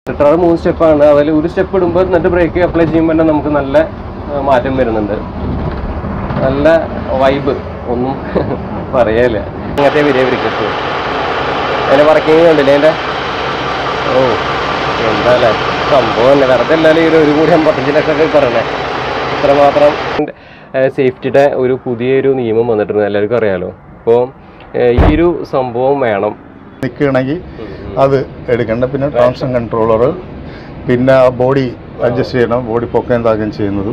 ടെട്രാർ മൂന്ന് സ്റ്റെപ്പാണ് അതിൽ ഒരു സ്റ്റെപ്പ് ഇടുമ്പോൾ എന്നിട്ട് ബ്രേക്ക് അപ്ലൈ ചെയ്യുമ്പോൾ തന്നെ നമുക്ക് നല്ല ആ, മാറ്റം വരുന്നുണ്ട് നല്ല വൈബ് ഒന്നും പറയാനില്ല അങ്ങനത്തെ വിരിയ വിരിക്കത്ത് അതിന്റെ വർക്കിംഗ് കണ്ടില്ലേ അതിന്റെ ഓ എന്താ അല്ലേ സംഭവം തന്നെ വെറുതെ അല്ലാലും ഈ ഒരു ഒരു കോടി അമ്പത്തഞ്ച് ലക്ഷമൊക്കെ പറയണേ ഇത്രമാത്രം സേഫ്റ്റിയുടെ ഒരു പുതിയൊരു നിയമം വന്നിട്ടുണ്ട് എല്ലാവർക്കും അറിയാലോ അപ്പോൾ ഈ ഒരു സംഭവം വേണം നിൽക്കുകയാണെങ്കിൽ അത് എടുക്കണ്ട പിന്നെ ട്രാൻഷൻ കൺട്രോളർ പിന്നെ ബോഡി അഡ്ജസ്റ്റ് ചെയ്യണം ബോഡി പൊക്കയും താക്കുകയും ചെയ്യുന്നത്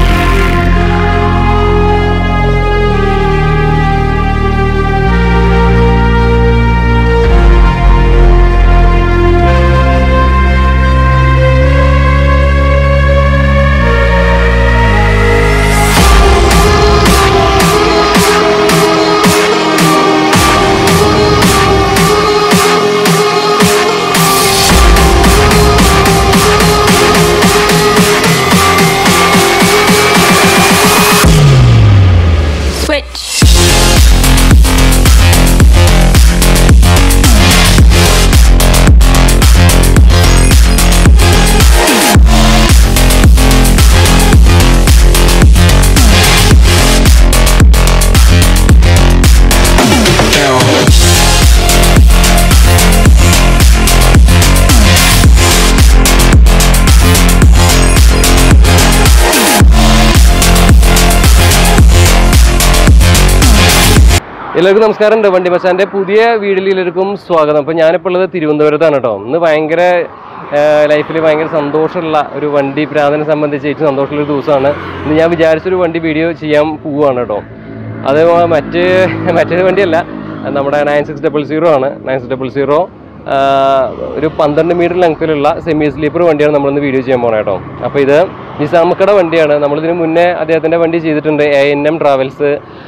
Switch. എല്ലാവർക്കും നമസ്കാരം ഉണ്ട് വണ്ടി മച്ചാന്റെ പുതിയ വീഡിയോയിലേക്കും സ്വാഗതം അപ്പോൾ ഞാനിപ്പോൾ ഉള്ളത് തിരുവനന്തപുരത്താണ് കേട്ടോ ഇന്ന് ഭയങ്കര ലൈഫിൽ ഭയങ്കര സന്തോഷമുള്ള ഒരു വണ്ടി പ്രാന്തനെ സംബന്ധിച്ച് ഏറ്റവും സന്തോഷമുള്ള ഒരു ദിവസമാണ് ഇന്ന് ഞാൻ വിചാരിച്ചൊരു വണ്ടി വീഡിയോ ചെയ്യാൻ പോവുകയാണ് കേട്ടോ അത് മറ്റ് മറ്റൊരു വണ്ടിയല്ല നമ്മുടെ നയൻ സിക്സ് ഡബിൾ സീറോ ആണ് നയൻ സിക്സ് ഡബിൾ സീറോ ഒരു പന്ത്രണ്ട് മീറ്റർ ലെങ്ത്തിലുള്ള സെമി സ്ലീപ്പർ വണ്ടിയാണ് നമ്മളിന്ന് വീഡിയോ ചെയ്യാൻ പോകണം കേട്ടോ അപ്പോൾ ഇത് നിസാമക്കയുടെ വണ്ടിയാണ് നമ്മളിതിന് മുന്നേ അദ്ദേഹത്തിൻ്റെ വണ്ടി ചെയ്തിട്ടുണ്ട് A N M travels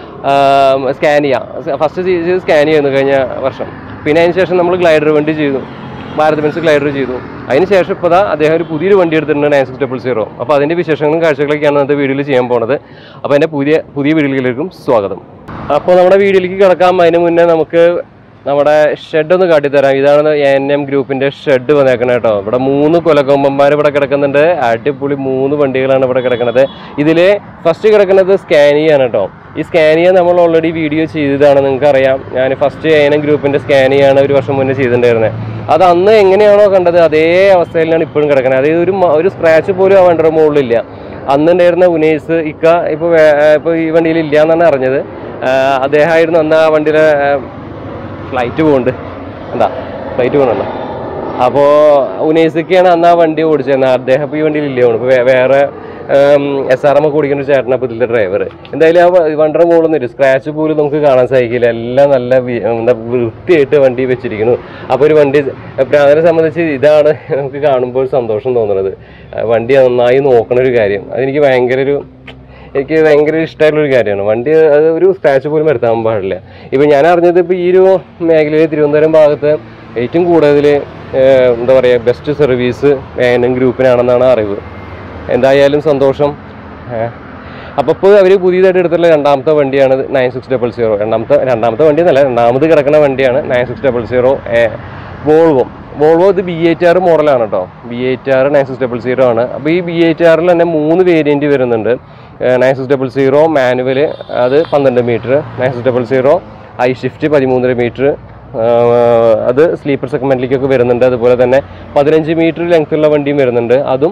Scania first ചെയ്തത് സ്കാനിയ ആയിരുന്നു കഴിഞ്ഞ വർഷം പിന്നെ അതിന് ശേഷം നമ്മൾ ഗ്ലൈഡർ വണ്ടി ചെയ്തു ഭാരത് ബെൻസ് ഗ്ലൈഡർ ചെയ്തു അതിന് ശേഷം ഇപ്പോൾ ദാ അദ്ദേഹം ഒരു പുതിയൊരു വണ്ടി എടുത്തിട്ടുണ്ട് നയൻ സിക്സ് ഡബിൾ സീറോ അപ്പോൾ അതിൻ്റെ വിശേഷങ്ങളും കാഴ്ചകളൊക്കെയാണ് ഇന്നത്തെ വീഡിയോയിൽ ചെയ്യാൻ പോണത് അപ്പോൾ എൻ്റെ പുതിയ പുതിയ വീഡിയോയിലേക്കും സ്വാഗതം അപ്പോൾ നമ്മുടെ വീഡിയോയിലേക്ക് കിടക്കാം അതിന് മുന്നേ നമുക്ക് നമ്മുടെ ഷെഡ് ഒന്ന് കാട്ടിത്തരാം ഇതാണ് എൻ എം ഗ്രൂപ്പിന്റെ ഷെഡ് വന്നേക്കണേ കേട്ടോ ഇവിടെ മൂന്ന് കൊലക്കൊമ്പന്മാർ ഇവിടെ കിടക്കുന്നുണ്ട് അടിപൊളി മൂന്ന് വണ്ടികളാണ് ഇവിടെ കിടക്കുന്നത് ഇതിൽ ഫസ്റ്റ് കിടക്കുന്നത് സ്കാനിയാണ് കേട്ടോ ഈ സ്കാനിയ നമ്മൾ ഓൾറെഡി വീഡിയോ ചെയ്തതാണ് നിങ്ങൾക്ക് അറിയാം ഞാൻ ഫസ്റ്റ് എൻ എം ഗ്രൂപ്പിന്റെ സ്കാനിയാണ് ഒരു വർഷം മുന്നേ ചെയ്തിട്ടുണ്ടായിരുന്നത് അത് അന്ന് എങ്ങനെയാണോ കണ്ടത് അതേ അവസ്ഥയിലാണ് ഇപ്പോഴും കിടക്കുന്നത് അതായത് ഒരു മ- ഒരു സ്ക്രാച്ച് പോലും ആ വണ്ടിയുടെ മുകളിലില്ല അന്നുണ്ടായിരുന്ന ഉനൈസ് ഇക്ക ഇപ്പോൾ ഇപ്പോൾ ഈ വണ്ടിയിൽ ഇല്ല എന്നാണ് അറിഞ്ഞത് ആ, അദ്ദേഹമായിരുന്നു അന്ന് ആ വണ്ടിയിലെ ആ, ഫ്ലൈറ്റ് പോകുന്നുണ്ട് എന്താ ഫ്ലൈറ്റ് പോകുന്നുണ്ടോ അപ്പോൾ ഉനൈസൊക്കെയാണ് അന്ന് ആ വണ്ടി ഓടിച്ചിരുന്നത് അദ്ദേഹം ഇപ്പോൾ ഈ വണ്ടിയിൽ ഇല്ല ഇപ്പോൾ വേറെ എസ് ആർ എം ഒക്കെ ഓടിക്കുന്ന ഒരു ചേട്ടനാണ് ഇപ്പോൾ ഇതിൻ്റെ ഡ്രൈവർ എന്തായാലും ആ വ- വണ്ടിയുടെ മുകളിൽ ഒരു സ്ക്രാച്ച് പോലും നമുക്ക് കാണാൻ സാധിക്കില്ല എല്ലാം നല്ല വി- എന്താ വൃത്തിയായിട്ട് വണ്ടി വെച്ചിരിക്കുന്നു അപ്പോൾ ഒരു വണ്ടി പ്രാന്തനെ സംബന്ധിച്ച് ഇതാണ് നമുക്ക് കാണുമ്പോൾ സന്തോഷം തോന്നുന്നത് ആ, വണ്ടി നന്നായി നോക്കണ ഒരു കാര്യം അതെനിക്ക് ഭയങ്കര ഒരു എനിക്ക് ഭയങ്കര ഇഷ്ടമായിട്ടുള്ള ഒരു കാര്യമാണ് വണ്ടി അത് ഒരു സ്ക്രാച്ച് പോലും വരുത്താൻ പാടില്ല ഇപ്പം ഞാൻ അറിഞ്ഞത് ഇപ്പോൾ ഈ ഒരു മേഖലയിൽ തിരുവനന്തപുരം ഭാഗത്ത് ഏറ്റവും കൂടുതൽ എന്താ പറയുക ബെസ്റ്റ് സർവീസ് എൻ എം ഗ്രൂപ്പിനാണെന്നാണ് അറിവ് എന്തായാലും സന്തോഷം അപ്പോൾ ഇപ്പോൾ അവർ പുതിയതായിട്ട് എടുത്തുള്ള രണ്ടാമത്തെ വണ്ടിയാണ് നയൻ സിക്സ് ഡബിൾ സീറോ രണ്ടാമത്തെ രണ്ടാമത്തെ വണ്ടി എന്നല്ല രണ്ടാമത് കിടക്കുന്ന വണ്ടിയാണ് nine six double zero Volvo Volvo ഇത് ബി എയ്റ്റ് ആർ മോഡലാണ് കേട്ടോ B eight R nine six double zero ആണ് അപ്പോൾ ഈ ബി എയ്റ്റ് ആറിൽ തന്നെ മൂന്ന് വേരിയൻറ്റ് വരുന്നുണ്ട് nine six double zero manual അത് പന്ത്രണ്ട് metre nine six double zero I shift പതിമൂന്നര മീറ്റർ അത് സ്ലീപ്പർ സെഗ്മെൻറ്റിലേക്കൊക്കെ വരുന്നുണ്ട് അതുപോലെ തന്നെ പതിനഞ്ച് മീറ്റർ ലെങ്ത്തുള്ള വണ്ടിയും വരുന്നുണ്ട് അതും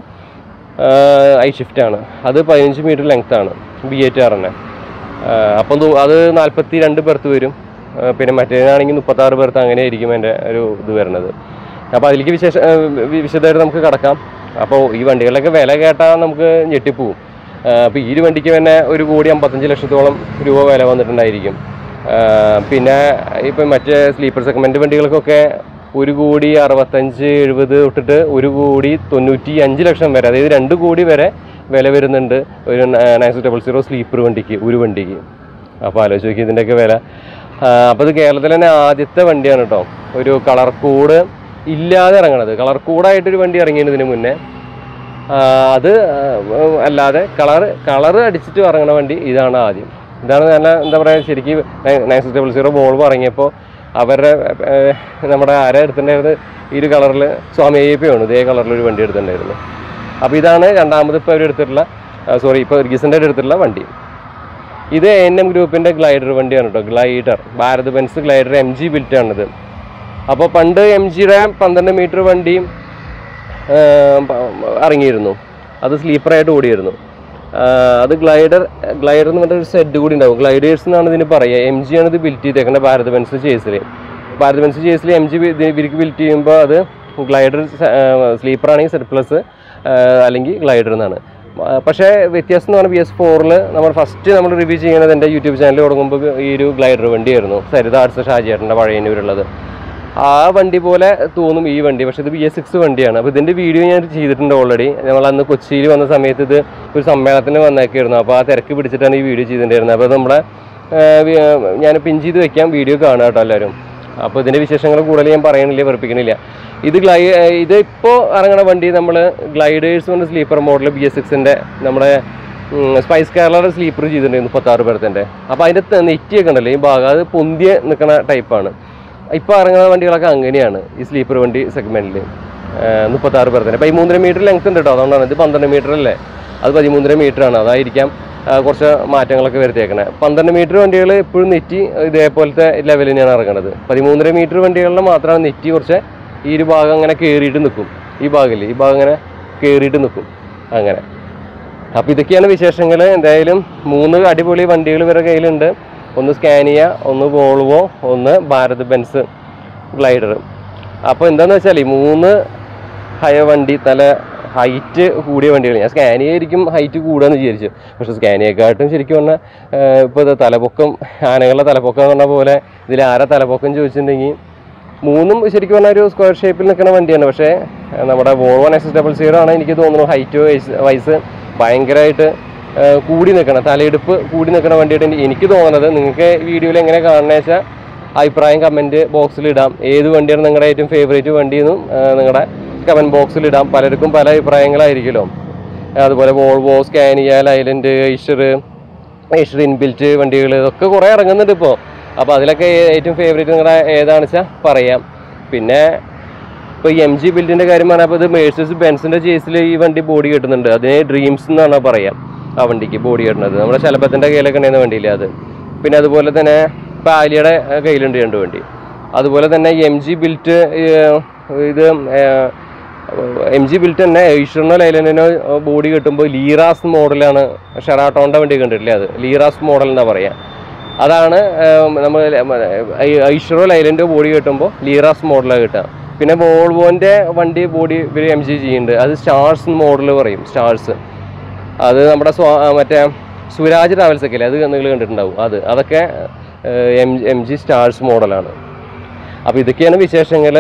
ഐ ഷിഫ്റ്റ് ആണ് അത് പതിനഞ്ച് മീറ്റർ ലെങ്ത് ആണ് ബി എയ്റ്റ് ആർ തന്നെ ആഹ് അപ്പം ദൂ- അത് നാൽപ്പത്തി രണ്ട് ബെർത്ത് വരും ആഹ് പിന്നെ മറ്റേതാണെങ്കിൽ മുപ്പത്താറ് ബെർത്ത് അങ്ങനെ ആയിരിക്കും എൻ്റെ ഒരു ഇത് വരുന്നത് അപ്പോൾ അതിലേക്ക് വിശേഷ ആഹ് വി- വിശദമായിട്ട് നമുക്ക് കടക്കാം അപ്പോൾ ഈ വണ്ടികളുടെയൊക്കെ വില കേട്ടാൽ നമുക്ക് ഞെട്ടിപ്പോവും അപ്പോൾ ഈ ഒരു വണ്ടിക്ക് തന്നെ ഒരു കോടി അമ്പത്തഞ്ച് ലക്ഷത്തോളം രൂപ വില വന്നിട്ടുണ്ടായിരിക്കും ആഹ് പിന്നെ ഇപ്പം മറ്റേ സ്ലീപ്പർ സെഗ്മെൻറ്റ് വണ്ടികൾക്കൊക്കെ ഒരു കോടി അറുപത്തഞ്ച് എഴുപത് തൊട്ടിട്ട് ഒരു കോടി തൊണ്ണൂറ്റി അഞ്ച് ലക്ഷം വരെ അതായത് രണ്ട് കോടി വരെ വില വരുന്നുണ്ട് ഒരു നയൻ ഡബിൾ സീറോ സ്ലീപ്പർ വണ്ടിക്ക് ഒരു വണ്ടിക്ക് അപ്പോൾ ആലോചിച്ച് നോക്കി ഇതിൻ്റെയൊക്കെ വില അപ്പോൾ ഇത് കേരളത്തിലെ തന്നെ ആദ്യത്തെ വണ്ടിയാണ് കേട്ടോ ഒരു കളർ കോഡ് ഇല്ലാതെ ഇറങ്ങണത് കളർ കോഡായിട്ടൊരു വണ്ടി ഇറങ്ങിയതിന് മുന്നേ ആ, അത് ആ, അല്ലാതെ കളർ കളർ അടിച്ചിട്ട് ഇറങ്ങണ വണ്ടി ഇതാണ് ആദ്യം ഇതാണ് നല്ല എന്താ പറയുക ശരിക്കും നയൻ സിക്സ് ഡബിൾ സീറോ ബോൾബ് ഇറങ്ങിയപ്പോൾ അവരുടെ ഏർ, നമ്മുടെ ആരാ എടുത്തിട്ടുണ്ടായിരുന്നത് ഈ ഒരു കളറിൽ സ്വാമി അയ്യപ്പയാണ് ഇതേ കളറിൽ ഒരു വണ്ടി എടുത്തിട്ടുണ്ടായിരുന്നു അപ്പോൾ ഇതാണ് രണ്ടാമത് ഇപ്പോൾ അവർ എടുത്തിട്ടുള്ള സോറി ഇപ്പോൾ ഗിസിൻ്റെ എടുത്തിട്ടുള്ള വണ്ടി ഇത് എ എൻ എം ഗ്രൂപ്പിൻ്റെ ഗ്ലൈഡർ വണ്ടിയാണ് കേട്ടോ glider Bharat Benz glider M G ബിൽറ്റാണിത് അപ്പോൾ പണ്ട് എം ജിയുടെ പന്ത്രണ്ട് മീറ്റർ വണ്ടി ഏർ, പ- ഇറങ്ങിയിരുന്നു അത് സ്ലീപ്പറായിട്ട് ഓടിയിരുന്നു ആ, അത് ഗ്ലൈഡർ ഗ്ലൈഡർ എന്ന് പറഞ്ഞ ഒരു സെഡ് കൂടി ഉണ്ടാവും ഗ്ലൈഡേഴ്സ് എന്നാണ് ഇതിന് പറയുക എം ജി ആണ് ഇത് ബിൽറ്റ് ചെയ്തേക്കുന്നത് ഭാരത് ബെൻസ് ചേസിൽ ഭാരത് ബെൻസ് ചേസിൽ എം ജി ഇവർക്ക് ബിൽറ്റ് ചെയ്യുമ്പോൾ അത് ഗ്ലൈഡർ സ്ലീപ്പർ ആണെങ്കിൽ സെഡ് പ്ലസ് അല്ലെങ്കിൽ ഗ്ലൈഡർ എന്നാണ് ആ, പക്ഷേ വ്യത്യാസം എന്ന് പറഞ്ഞാൽ ബി എസ് ഫോറിൽ നമ്മൾ ഫസ്റ്റ് നമ്മൾ റിവ്യൂ ചെയ്യുന്നത് എൻ്റെ യൂട്യൂബ് ചാനൽ തുടങ്ങുമ്പോൾ ഈ ഒരു ഗ്ലൈഡർ വണ്ടിയായിരുന്നു സരിത ആർട്സ് ഷാജിയേട്ടൻ്റെ പഴയന്നൂരുള്ളത് ആ വണ്ടി പോലെ തോന്നും ഈ വണ്ടി പക്ഷേ ഇത് ബി എസ് സിക്സ് വണ്ടിയാണ് അപ്പോൾ ഇതിൻ്റെ വീഡിയോ ഞാൻ ചെയ്തിട്ടുണ്ട് ഓൾറെഡി നമ്മൾ അന്ന് കൊച്ചിയിൽ വന്ന സമയത്ത് ഇത് ഒരു സമ്മേളനത്തിന് വന്നേക്കായിരുന്നു അപ്പോൾ ആ തിരക്ക് പിടിച്ചിട്ടാണ് ഈ വീഡിയോ ചെയ്തിട്ടുണ്ടായിരുന്നത് അപ്പോൾ നമ്മുടെ ആ, വി- ആ, ഞാൻ പിൻ ചെയ്ത് വെക്കാം വീഡിയോ കാണുക കേട്ടോ എല്ലാവരും അപ്പോൾ ഇതിൻ്റെ വിശേഷങ്ങൾ കൂടുതൽ ഞാൻ പറയണില്ല വെറുപ്പിക്കണില്ല ഇത് ഗ്ലൈ ഇത് ഇപ്പോൾ ഇറങ്ങണ വണ്ടി നമ്മൾ ഗ്ലൈഡേഴ്സ് കൊണ്ട് സ്ലീപ്പർ മോഡൽ ബി എസ് സിക്സിൻ്റെ നമ്മുടെ സ്പൈസ് കേരളയുടെ സ്ലീപ്പർ ചെയ്തിട്ടുണ്ടായിരുന്നു മുപ്പത്താറ് പേർത്തിൻ്റെ അപ്പോൾ അതിൻ്റെ നെറ്റിയൊക്കെ ഉണ്ടല്ലോ ഈ ഭാഗം അത് പൊന്തിയ നിൽക്കുന്ന ടൈപ്പാണ് ഇപ്പോൾ ഇറങ്ങുന്ന വണ്ടികളൊക്കെ അങ്ങനെയാണ് ഈ സ്ലീപ്പർ വണ്ടി സെഗ്മെൻറ്റിൽ മുപ്പത്താറ് പേർത്തിൻ്റെ പതിമൂന്നര മീറ്റർ ലെങ്ത് ഉണ്ട് കേട്ടോ അതുകൊണ്ടാണ് ഇത് പന്ത്രണ്ട് മീറ്റർ അല്ലേ അത് പതിമൂന്നര മീറ്റർ ആണ് അതായിരിക്കാം ആ, കുറച്ച് മാറ്റങ്ങളൊക്കെ വരുത്തിയേക്കണേ പന്ത്രണ്ട് മീറ്റർ വണ്ടികൾ ഇപ്പോഴും നെറ്റി ഇതേപോലത്തെ ലെവലിൽ തന്നെയാണ് ഇറങ്ങുന്നത് പതിമൂന്നര മീറ്റർ വണ്ടികളിൽ മാത്രമാണ് നെറ്റി കുറച്ച് ഈ ഒരു ഭാഗം അങ്ങനെ കയറിയിട്ട് നിൽക്കും ഈ ഭാഗമില്ലേ ഈ ഭാഗം അങ്ങനെ കയറിയിട്ട് നിൽക്കും അങ്ങനെ അപ്പോൾ ഇതൊക്കെയാണ് വിശേഷങ്ങൾ എന്തായാലും മൂന്ന് അടിപൊളി വണ്ടികൾ ഇവരുടെ കയ്യിലുണ്ട് ഒന്ന് സ്കാനിയ ഒന്ന് വോൾവോ ഒന്ന് ഭാരത് ബെൻസ് ഗ്ലൈഡർ അപ്പോൾ എന്താണെന്ന് വെച്ചാൽ ഈ മൂന്ന് ഹയ വണ്ടി തല ഹൈറ്റ് കൂടിയ വണ്ടികൾ ഞാൻ സ്കാനിയ ആയിരിക്കും ഹൈറ്റ് കൂടുകയെന്ന് വിചാരിച്ചു പക്ഷേ സ്കാനിയക്കാട്ടും ശരിക്കും പറഞ്ഞാൽ ഇപ്പോൾ ഇത് തലപ്പൊക്കം ആനകളുടെ തലപ്പൊക്കം എന്ന് പറഞ്ഞ പോലെ ഇതിൽ ആരാ തലപ്പൊക്കം ചോദിച്ചിട്ടുണ്ടെങ്കിൽ മൂന്നും ശരിക്കും പറഞ്ഞാൽ ഒരു സ്ക്വയർ ഷേപ്പിൽ നിൽക്കുന്ന വണ്ടിയാണ് പക്ഷേ ഏഹ്, നമ്മുടെ വോൾവോ നെക്സസ് ഡബിൾ സീറോ ആണ് എനിക്ക് തോന്നുന്നു ഹൈറ്റ് വൈസ് വൈസ് ഭയങ്കരമായിട്ട് ഏഹ്, കൂടി നിൽക്കണം തലയെടുപ്പ് കൂടി നിൽക്കുന്ന വണ്ടിയായിട്ട് എനിക്ക് എനിക്ക് തോന്നുന്നത് നിങ്ങൾക്ക് വീഡിയോയിൽ എങ്ങനെ കാണുന്നത് വെച്ചാൽ അഭിപ്രായം കമൻറ്റ് ബോക്സിൽ ഇടാം ഏത് വണ്ടിയാണ് നിങ്ങളുടെ ഏറ്റവും ഫേവറേറ്റ് വണ്ടി എന്നും ഏഹ്, നിങ്ങളുടെ കമൻറ്റ് ബോക്സിൽ ഇടാം പലർക്കും പല അഭിപ്രായങ്ങളായിരിക്കുമല്ലോ അതുപോലെ Volvo Scania Leyland Eicher Eicher inbuilt വണ്ടികൾ ഇതൊക്കെ കുറേ ഇറങ്ങുന്നുണ്ട് ഇപ്പോൾ അപ്പോൾ അതിലൊക്കെ ഏ- ഏറ്റവും ഫേവറേറ്റ് നിങ്ങളുടെ ഏതാണെന്ന് വെച്ചാൽ പറയാം പിന്നെ ഇപ്പോൾ ഈ എം ജി ബിൽഡിൻ്റെ കാര്യം പറഞ്ഞപ്പോൾ ഇത് മേഴ്സസ് ബെൻസിൻ്റെ ചേസിൽ ഈ വണ്ടി ബോഡി കിട്ടുന്നുണ്ട് അതിന് ഡ്രീംസ് എന്നാണ് പറയാം ആ വണ്ടിക്ക് ബോഡി കിട്ടുന്നത് നമ്മുടെ ശലഭത്തിൻ്റെ കയ്യിലൊക്കെ ഉണ്ടായിരുന്ന വണ്ടിയില്ലേ അത് പിന്നെ അതുപോലെ തന്നെ ഇപ്പോൾ ആലിയുടെ ഏഹ്, കയ്യിലുണ്ട് രണ്ട് വണ്ടി അതുപോലെ തന്നെ എം ജി ബിൽറ്റ് ഇത് എം ജി ബിൽറ്റ് തന്നെ ഈശ്വറിനോ ലൈലനോ ബോഡി കിട്ടുമ്പോൾ ലീറാസ് മോഡലാണ് ഷെറാട്ടോണ്ട വണ്ടി കണ്ടിട്ടില്ലേ അത് ലീറാസ് മോഡൽ എന്നാ പറയാ അതാണ് നമ്മൾ ഐശ്വറോ ലൈലൻ്റെ ബോഡി കിട്ടുമ്പോൾ ലീറാസ് മോഡലാണ് കിട്ടുക പിന്നെ വോൾവോൻ്റെ വണ്ടി ബോഡി ഇവർ എം ജി ചെയ്യുന്നുണ്ട് അത് സ്റ്റാർസ് മോഡൽ പറയും സ്റ്റാർസ് അത് നമ്മുടെ സ്വാ ആ, മറ്റേ സുരാജ് ട്രാവൽസ് ഒക്കെ ഇല്ലേ അത് നിങ്ങൾ കണ്ടിട്ടുണ്ടാവും അത് അതൊക്കെ എം എം ജി സ്റ്റാർസ് മോഡലാണ് അപ്പോൾ ഇതൊക്കെയാണ് വിശേഷങ്ങൾ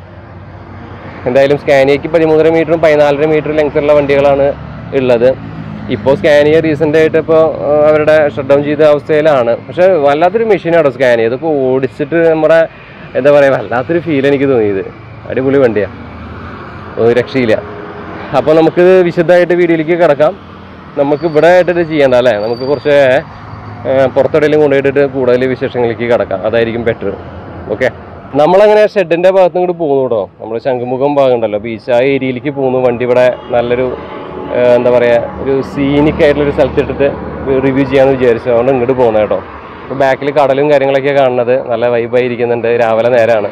എന്തായാലും സ്കാനിയയ്ക്ക് പതിമൂന്നര മീറ്ററും പതിനാലര മീറ്റർ ലെങ്ത്തുള്ള വണ്ടികളാണ് ഉള്ളത് ഇപ്പോൾ സ്കാനിയ റീസെൻ്റ് ആയിട്ട് ഇപ്പോൾ അവരുടെ ഷട്ട് ഡൗൺ ചെയ്ത അവസ്ഥയിലാണ് പക്ഷേ വല്ലാത്തൊരു മെഷീനാണ് സ്കാനിയ ഇതൊക്കെ ഓടിച്ചിട്ട് നമ്മുടെ എന്താ പറയുക വല്ലാത്തൊരു ഫീൽ എനിക്ക് തോന്നിയത് അടിപൊളി വണ്ടിയാണ് ഒരു രക്ഷയില്ല അപ്പോൾ നമുക്ക് വിശദമായിട്ട് വീഡിയോയിലേക്ക് കിടക്കാം നമുക്ക് ഇവിടെ ആയിട്ടിട്ട് ചെയ്യണ്ട അല്ലേ നമുക്ക് കുറച്ച് ഏഹ്, പുറത്തെവിടെയെങ്കിലും കൊണ്ടുപോയിട്ടിട്ട് കൂടുതൽ വിശേഷങ്ങളിലേക്ക് കിടക്കാം അതായിരിക്കും ബെറ്റർ ഓക്കെ നമ്മളങ്ങനെ ഷെഡിൻ്റെ ഭാഗത്തും കൂടി പോകുന്നു കേട്ടോ നമ്മൾ ശംഖുമുഖം ഭാഗം ഉണ്ടല്ലോ ബീച്ച് ആ ഏരിയയിലേക്ക് പോകുന്നു വണ്ടി ഇവിടെ നല്ലൊരു ഏഹ്, എന്താ പറയുക ഒരു സീനിക് ആയിട്ടുള്ളൊരു സ്ഥലത്തിട്ടിട്ട് റിവ്യൂ ചെയ്യാമെന്ന് വിചാരിച്ചു അതുകൊണ്ട് ഇങ്ങോട്ട് പോകുന്നത് കേട്ടോ ബാക്കിൽ കടലും കാര്യങ്ങളൊക്കെ കാണുന്നത് നല്ല വൈബായിരിക്കുന്നുണ്ട് രാവിലെ നേരമാണ്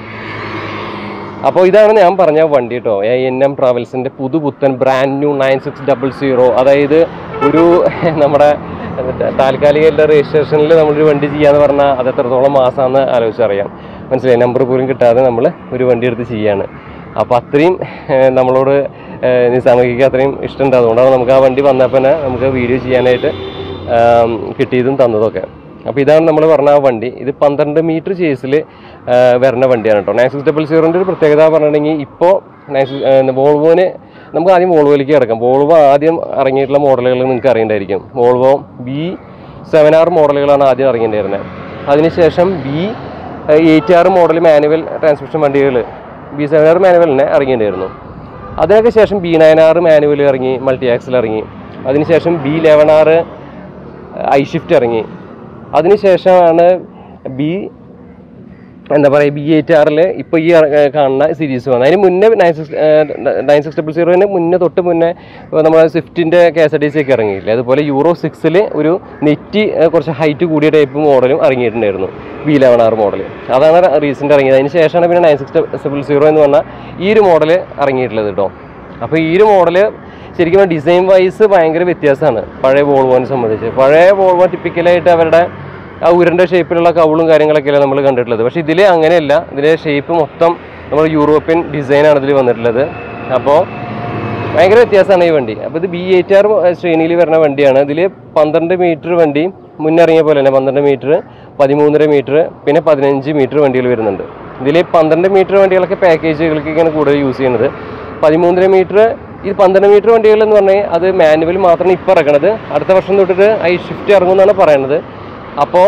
അപ്പോൾ ഇതാണ് ഞാൻ പറഞ്ഞ വണ്ടി കേട്ടോ എ എൻ എം ട്രാവൽസിൻ്റെ പുതുപുത്തൻ brand new nine six double zero അതായത് ഒരു നമ്മുടെ താൽക്കാലിക രജിസ്ട്രേഷനിൽ നമ്മളൊരു വണ്ടി ചെയ്യാന്ന് പറഞ്ഞാൽ അത് എത്രത്തോളം മാസമാണെന്ന് ആലോചിച്ചറിയാം മനസ്സിലായി നമ്പർ പോലും കിട്ടാതെ നമ്മൾ ഒരു വണ്ടി എടുത്ത് ചെയ്യാണ് അപ്പോൾ അത്രയും ഏഹ്, നമ്മളോട് ഏഹ്, നിസാമയ്ക്ക് അത്രയും ഇഷ്ടമുണ്ട് അതുകൊണ്ടാണ് നമുക്ക് ആ വണ്ടി വന്നപ്പോൾ തന്നെ നമുക്ക് വീഡിയോ ചെയ്യാനായിട്ട് ആം, കിട്ടിയതും തന്നതൊക്കെ അപ്പോൾ ഇതാണ് നമ്മൾ പറഞ്ഞ ആ വണ്ടി ഇത് പന്ത്രണ്ട് മീറ്റർ ചേസിൽ വരുന്ന വണ്ടിയാണ് കേട്ടോ നയൻ സിക്സ് ഡബിൾ സീറോൻ്റെ ഒരു പ്രത്യേകത പറഞ്ഞിട്ടുണ്ടെങ്കിൽ ഇപ്പോൾ നയൻ സിക്സ് വോൾവോന് നമുക്ക് ആദ്യം വോൾവോയിലേക്ക് കിടക്കാം വോൾവോ ആദ്യം ഇറങ്ങിയിട്ടുള്ള മോഡലുകൾ നിങ്ങൾക്ക് അറിയണ്ടായിരിക്കും വോൾവോ ബി സെവൻ ആർ മോഡലുകളാണ് ആദ്യം ഇറങ്ങിയിട്ടുണ്ടായിരുന്നത് അതിനുശേഷം B eight R model manual transmission വണ്ടികൾ ബി സെവൻ ആർ മാനുവലിനെ ഇറങ്ങിയിട്ടുണ്ടായിരുന്നു അതിനൊക്കെ ശേഷം ബി നയൻ ആർ മാനുവൽ ഇറങ്ങി മൾട്ടി ആക്സൽ ഇറങ്ങി അതിനുശേഷം B eleven R I shift ഇറങ്ങി അതിനുശേഷമാണ് ബി എന്താ പറയുക ബി എയ്റ്റ് ആറിൽ ഇപ്പോൾ ഈ ഇറ- ഏർ കാണുന്ന സീരീസ് വന്നു അതിന് മുന്നേ നയൻ സിക്സ് നയൻ സിക്സ് ഡബിൾ സീറോന് മുന്നേ തൊട്ട് മുന്നേ ഇപ്പൊ നമ്മുടെ സ്വിഫ്റ്റിൻ്റെ K S R T C ഒക്കെ ഇറങ്ങിയില്ലേ അതുപോലെ യൂറോ സിക്സിൽ ഒരു നെറ്റ് ഏർ കുറച്ച് ഹൈറ്റ് കൂടിയ ടൈപ്പ് മോഡലും ഇറങ്ങിയിട്ടുണ്ടായിരുന്നു ബി ലെവൻ ആർ മോഡൽ അതാണ് റീസെൻ്റ് ഇറങ്ങിയത് അതിന് ശേഷമാണ് പിന്നെ നയൻ സിക്സ് ഡബിൾ സീറോ എന്ന് പറഞ്ഞാൽ ഈ ഒരു മോഡൽ ഇറങ്ങിയിട്ടുള്ളത് കേട്ടോ അപ്പോൾ ഈ ഒരു മോഡൽ ശരിക്കും ഡിസൈൻ വൈസ് ഭയങ്കര വ്യത്യാസമാണ് പഴയ വോൾവോനെ സംബന്ധിച്ച് പഴയ വോൾവോ ടിപ്പിക്കലായിട്ട് അവരുടെ ആ ഉരുണ്ട ഷേപ്പിലുള്ള കവിളും കാര്യങ്ങളൊക്കെയല്ല നമ്മൾ കണ്ടിട്ടുള്ളത് പക്ഷേ ഇതിൽ അങ്ങനെയല്ല ഇതിലെ ഷേപ്പ് മൊത്തം നമ്മൾ യൂറോപ്യൻ ഡിസൈനാണ് ഇതിൽ വന്നിട്ടുള്ളത് അപ്പോൾ ഭയങ്കര വ്യത്യാസമാണ് ഈ വണ്ടി അപ്പോൾ ഇത് ബി എയ്റ്റ് ആർ ശ്രേണിയിൽ വരുന്ന വണ്ടിയാണ് ഇതിൽ പന്ത്രണ്ട് മീറ്റർ വണ്ടി മുന്നിറങ്ങിയ പോലെ തന്നെ പന്ത്രണ്ട് മീറ്റർ പതിമൂന്നര മീറ്റർ പിന്നെ പതിനഞ്ച് മീറ്റർ വണ്ടികൾ വരുന്നുണ്ട് ഇതിൽ പന്ത്രണ്ട് മീറ്റർ വണ്ടികളൊക്കെ പാക്കേജുകൾക്കൊക്കെയാണ് കൂടുതൽ യൂസ് ചെയ്യുന്നത് പതിമൂന്നര മീറ്റർ ഈ പന്ത്രണ്ട് മീറ്റർ വണ്ടികൾ എന്ന് പറഞ്ഞാൽ അത് മാനുവൽ മാത്രമാണ് ഇപ്പോൾ ഇറങ്ങണത് അടുത്ത വർഷം തൊട്ടിട്ട് ഐ ഷിഫ്റ്റ് ഇറങ്ങുമെന്നാണ് പറയുന്നത് അപ്പോൾ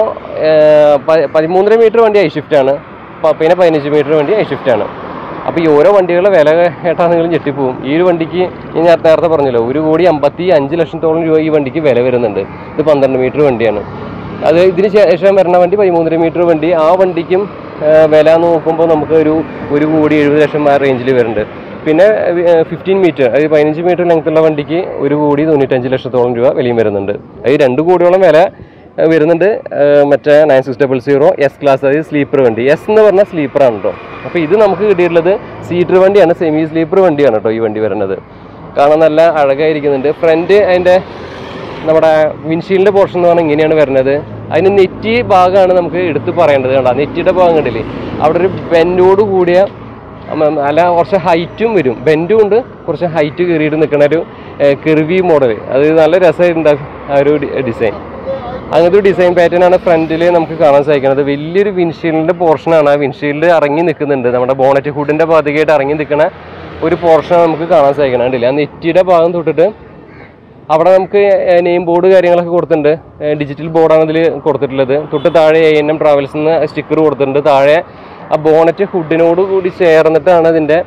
പതിമൂന്നര മീറ്റർ വണ്ടി ഐ ഷിഫ്റ്റാണ് പിന്നെ പതിനഞ്ച് മീറ്റർ വണ്ടി ഐ ഷിഫ്റ്റാണ് അപ്പോൾ ഈ ഓരോ വണ്ടികളുടെ വില കേട്ടാൽ നിങ്ങൾ ഞെട്ടിപ്പോവും ഈ ഒരു വണ്ടിക്ക് ഞാൻ നേരത്തെ നേരത്തെ പറഞ്ഞല്ലോ ഒരു കോടി അമ്പത്തി അഞ്ച് ലക്ഷത്തോളം രൂപ ഈ വണ്ടിക്ക് വില വരുന്നുണ്ട് ഇത് പന്ത്രണ്ട് മീറ്റർ വണ്ടിയാണ് അത് ഇതിന് ശേഷം വരുന്ന വണ്ടി പതിമൂന്നര മീറ്റർ വണ്ടി ആ വണ്ടിക്കും ആ, വില നോക്കുമ്പോൾ നമുക്ക് ഒരു ഒരു കോടി എഴുപത് ലക്ഷം ആ റേഞ്ചിൽ വരുന്നുണ്ട് പിന്നെ ഫിഫ്റ്റീൻ മീറ്റർ അതായത് പതിനഞ്ച് മീറ്റർ ലെങ്ത്തുള്ള വണ്ടിക്ക് ഒരു കോടി തൊണ്ണൂറ്റഞ്ച് ലക്ഷത്തോളം രൂപ വിലയും വരുന്നുണ്ട് അത് രണ്ട് കോടിയോളം വില ആ, വരുന്നുണ്ട് ആ, മറ്റേ nine six double zero S class അതായത് സ്ലീപ്പർ വണ്ടി എസ് എന്ന് പറഞ്ഞാൽ സ്ലീപ്പറാണ് കേട്ടോ അപ്പോൾ ഇത് നമുക്ക് കിട്ടിയിട്ടുള്ളത് സീറ്റർ വണ്ടിയാണ് സെമി സ്ലീപ്പർ വണ്ടിയാണ് കേട്ടോ ഈ വണ്ടി വരുന്നത് കാണാൻ നല്ല അഴകായിരിക്കുന്നുണ്ട് ഫ്രണ്ട് അതിൻ്റെ നമ്മുടെ വിൻഷീൽഡിൻ്റെ പോർഷൻ എന്ന് പറഞ്ഞാൽ ഇങ്ങനെയാണ് വരുന്നത് അതിന് നെറ്റി ഭാഗമാണ് നമുക്ക് എടുത്ത് പറയേണ്ടത് കണ്ടോ നെറ്റിയുടെ ഭാഗം കണ്ടില്ലേ അവിടെ ഒരു ബെൻഡോട് കൂടിയ ഉം, അല്ല കുറച്ച് ഹൈറ്റും വരും ബെൻഡും ഉണ്ട് കുറച്ച് ഹൈറ്റ് കയറിയിട്ട് നിൽക്കുന്ന ഒരു കെർവി മോഡൽ അത് നല്ല രസമായിട്ടുണ്ട് ആ ഒരു ഡിസൈൻ അങ്ങനത്തെ ഒരു ഡിസൈൻ പാറ്റേൺ ആണ് ഫ്രണ്ടിൽ നമുക്ക് കാണാൻ സാധിക്കുന്നത് വലിയൊരു വിൻഷീൽഡിൻ്റെ പോർഷനാണ് ആ വിൻഷീൽഡ് ഇറങ്ങി നിൽക്കുന്നുണ്ട് നമ്മുടെ ബോണറ്റ് ഹുഡിൻ്റെ ഭാഗത്തേക്കായിട്ട് ഇറങ്ങി നിൽക്കുന്ന ഒരു പോർഷൻ നമുക്ക് കാണാൻ സാധിക്കണം കണ്ടില്ല ആ നെറ്റിയുടെ ഭാഗം തൊട്ടിട്ട് അവിടെ നമുക്ക് നെയിം ബോർഡ് കാര്യങ്ങളൊക്കെ കൊടുത്തിട്ടുണ്ട് ഡിജിറ്റൽ ബോർഡാണ് ഇതിൽ കൊടുത്തിട്ടുള്ളത് തൊട്ട് താഴെ എ എൻ എം ട്രാവൽസ് എന്ന് സ്റ്റിക്കർ കൊടുത്തിട്ടുണ്ട് താഴെ ആ ബോണറ്റ് ഹുഡിനോട് കൂടി ചേർന്നിട്ടാണ് ഇതിൻ്റെ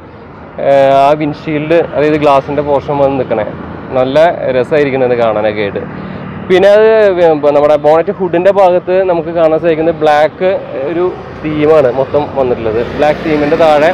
ആ വിൻഷീൽഡ് അതായത് ഗ്ലാസിൻ്റെ പോർഷൻ വന്ന് നിൽക്കണേ നല്ല രസമായിരിക്കുന്നത് കാണാനൊക്കെ ആയിട്ട് പിന്നെ അത് വ- നമ്മുടെ ബോണറ്റ് ഹുഡിൻ്റെ ഭാഗത്ത് നമുക്ക് കാണാൻ സാധിക്കുന്നത് ബ്ലാക്ക് ഒരു തീമാണ് മൊത്തം വന്നിട്ടുള്ളത് ബ്ലാക്ക് തീമിൻ്റെ താഴെ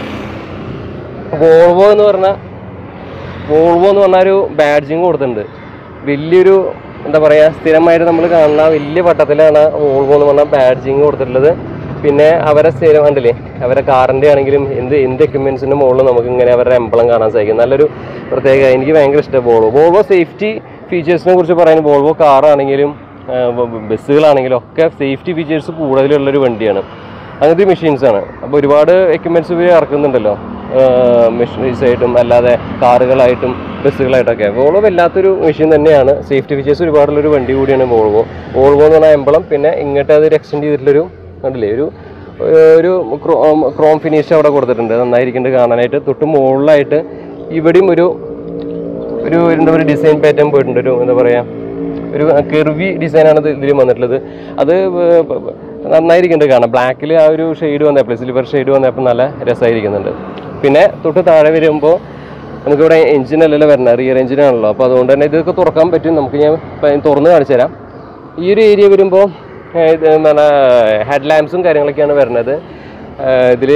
വോൾവോ എന്ന് പറഞ്ഞ വോൾവോ എന്ന് പറഞ്ഞ ഒരു ബാഡ്ജിങ് കൊടുത്തിട്ടുണ്ട് വലിയൊരു എന്താ പറയുക സ്ഥിരമായിട്ട് നമ്മൾ കാണുന്ന വലിയ വട്ടത്തിലാണ് വോൾവോ എന്ന് പറഞ്ഞ ബാഡ്ജിങ് കൊടുത്തിട്ടുള്ളത് പിന്നെ അവരെ സ്ഥിരം കണ്ടില്ലേ അവരെ കാറിൻ്റെ ആണെങ്കിലും എന്ത് എന്ത് എക്യുപ്മെൻസിൻ്റെ മുകളിൽ നമുക്ക് ഇങ്ങനെ അവരുടെ എംബളം കാണാൻ സാധിക്കും നല്ലൊരു പ്രത്യേക എനിക്ക് ഭയങ്കര ഇഷ്ടമാണ് വോൾവോ വോൾവോ സേഫ്റ്റി ഫീച്ചേഴ്സിനെ കുറിച്ച് പറയുന്നത് വോൾവോ കാറാണെങ്കിലും ബസ്സുകളാണെങ്കിലും ഒക്കെ സേഫ്റ്റി ഫീച്ചേഴ്സ് കൂടുതലുള്ളൊരു വണ്ടിയാണ് അങ്ങനത്തെ മെഷീൻസ് ആണ് അപ്പോൾ ഒരുപാട് എക്യുപ്മെൻറ്റ്സ് ഇവർ ഇറക്കുന്നുണ്ടല്ലോ മെഷീനറീസ് ആയിട്ടും അല്ലാതെ കാറുകളായിട്ടും ബസ്സുകളായിട്ടൊക്കെ വോൾവോ വല്ലാത്തൊരു മെഷീൻ തന്നെയാണ് സേഫ്റ്റി ഫീച്ചേഴ്സ് ഒരുപാടുള്ളൊരു വണ്ടി കൂടിയാണ് വോൾവോ വോൾവോ എന്ന് പറഞ്ഞ എംബളം പിന്നെ ഇങ്ങോട്ട് അത് എക്സ്റ്റെൻഡ് ചെയ്തിട്ടുള്ളൊരു കണ്ടില്ലേ ഒരു ഒരു ക്രോം ക്രോം ഫിനിഷ് അവിടെ കൊടുത്തിട്ടുണ്ട് നന്നായിരിക്കുന്നുണ്ട് കാണാനായിട്ട് തൊട്ട് മുകളിലായിട്ട് ഇവിടെയും ഒരു ഒരു എന്താ പറയുക ഡിസൈൻ പാറ്റേൺ പോയിട്ടുണ്ട് ഒരു എന്താ പറയുക ഒരു കെർവി ഡിസൈനാണ് ഇത് ഇതിൽ വന്നിട്ടുള്ളത് അത് വേ- പ- പ- നന്നായിരിക്കുന്നുണ്ട് കാണാം ബ്ലാക്കിൽ ആ ഒരു ഷെയ്ഡ് വന്നപ്പോൾ സിൽവർ ഷെയ്ഡ് വന്നപ്പോൾ നല്ല രസമായിരിക്കുന്നുണ്ട് പിന്നെ തൊട്ട് താഴെ വരുമ്പോൾ നമുക്കിവിടെ എഞ്ചിൻ അല്ലല്ലോ വരുന്നത് റിയർ എഞ്ചിനാണല്ലോ അപ്പോൾ അതുകൊണ്ട് തന്നെ ഇതൊക്കെ തുറക്കാൻ പറ്റും നമുക്ക് ഞാൻ ഇപ്പം തുറന്ന് കാണിച്ചു തരാം ഈ ഒരു ഏരിയ വരുമ്പോൾ ഇത് എന്താണ് ഹെഡ് ലാമ്പ്സും കാര്യങ്ങളൊക്കെയാണ് വരുന്നത് ഇതിൽ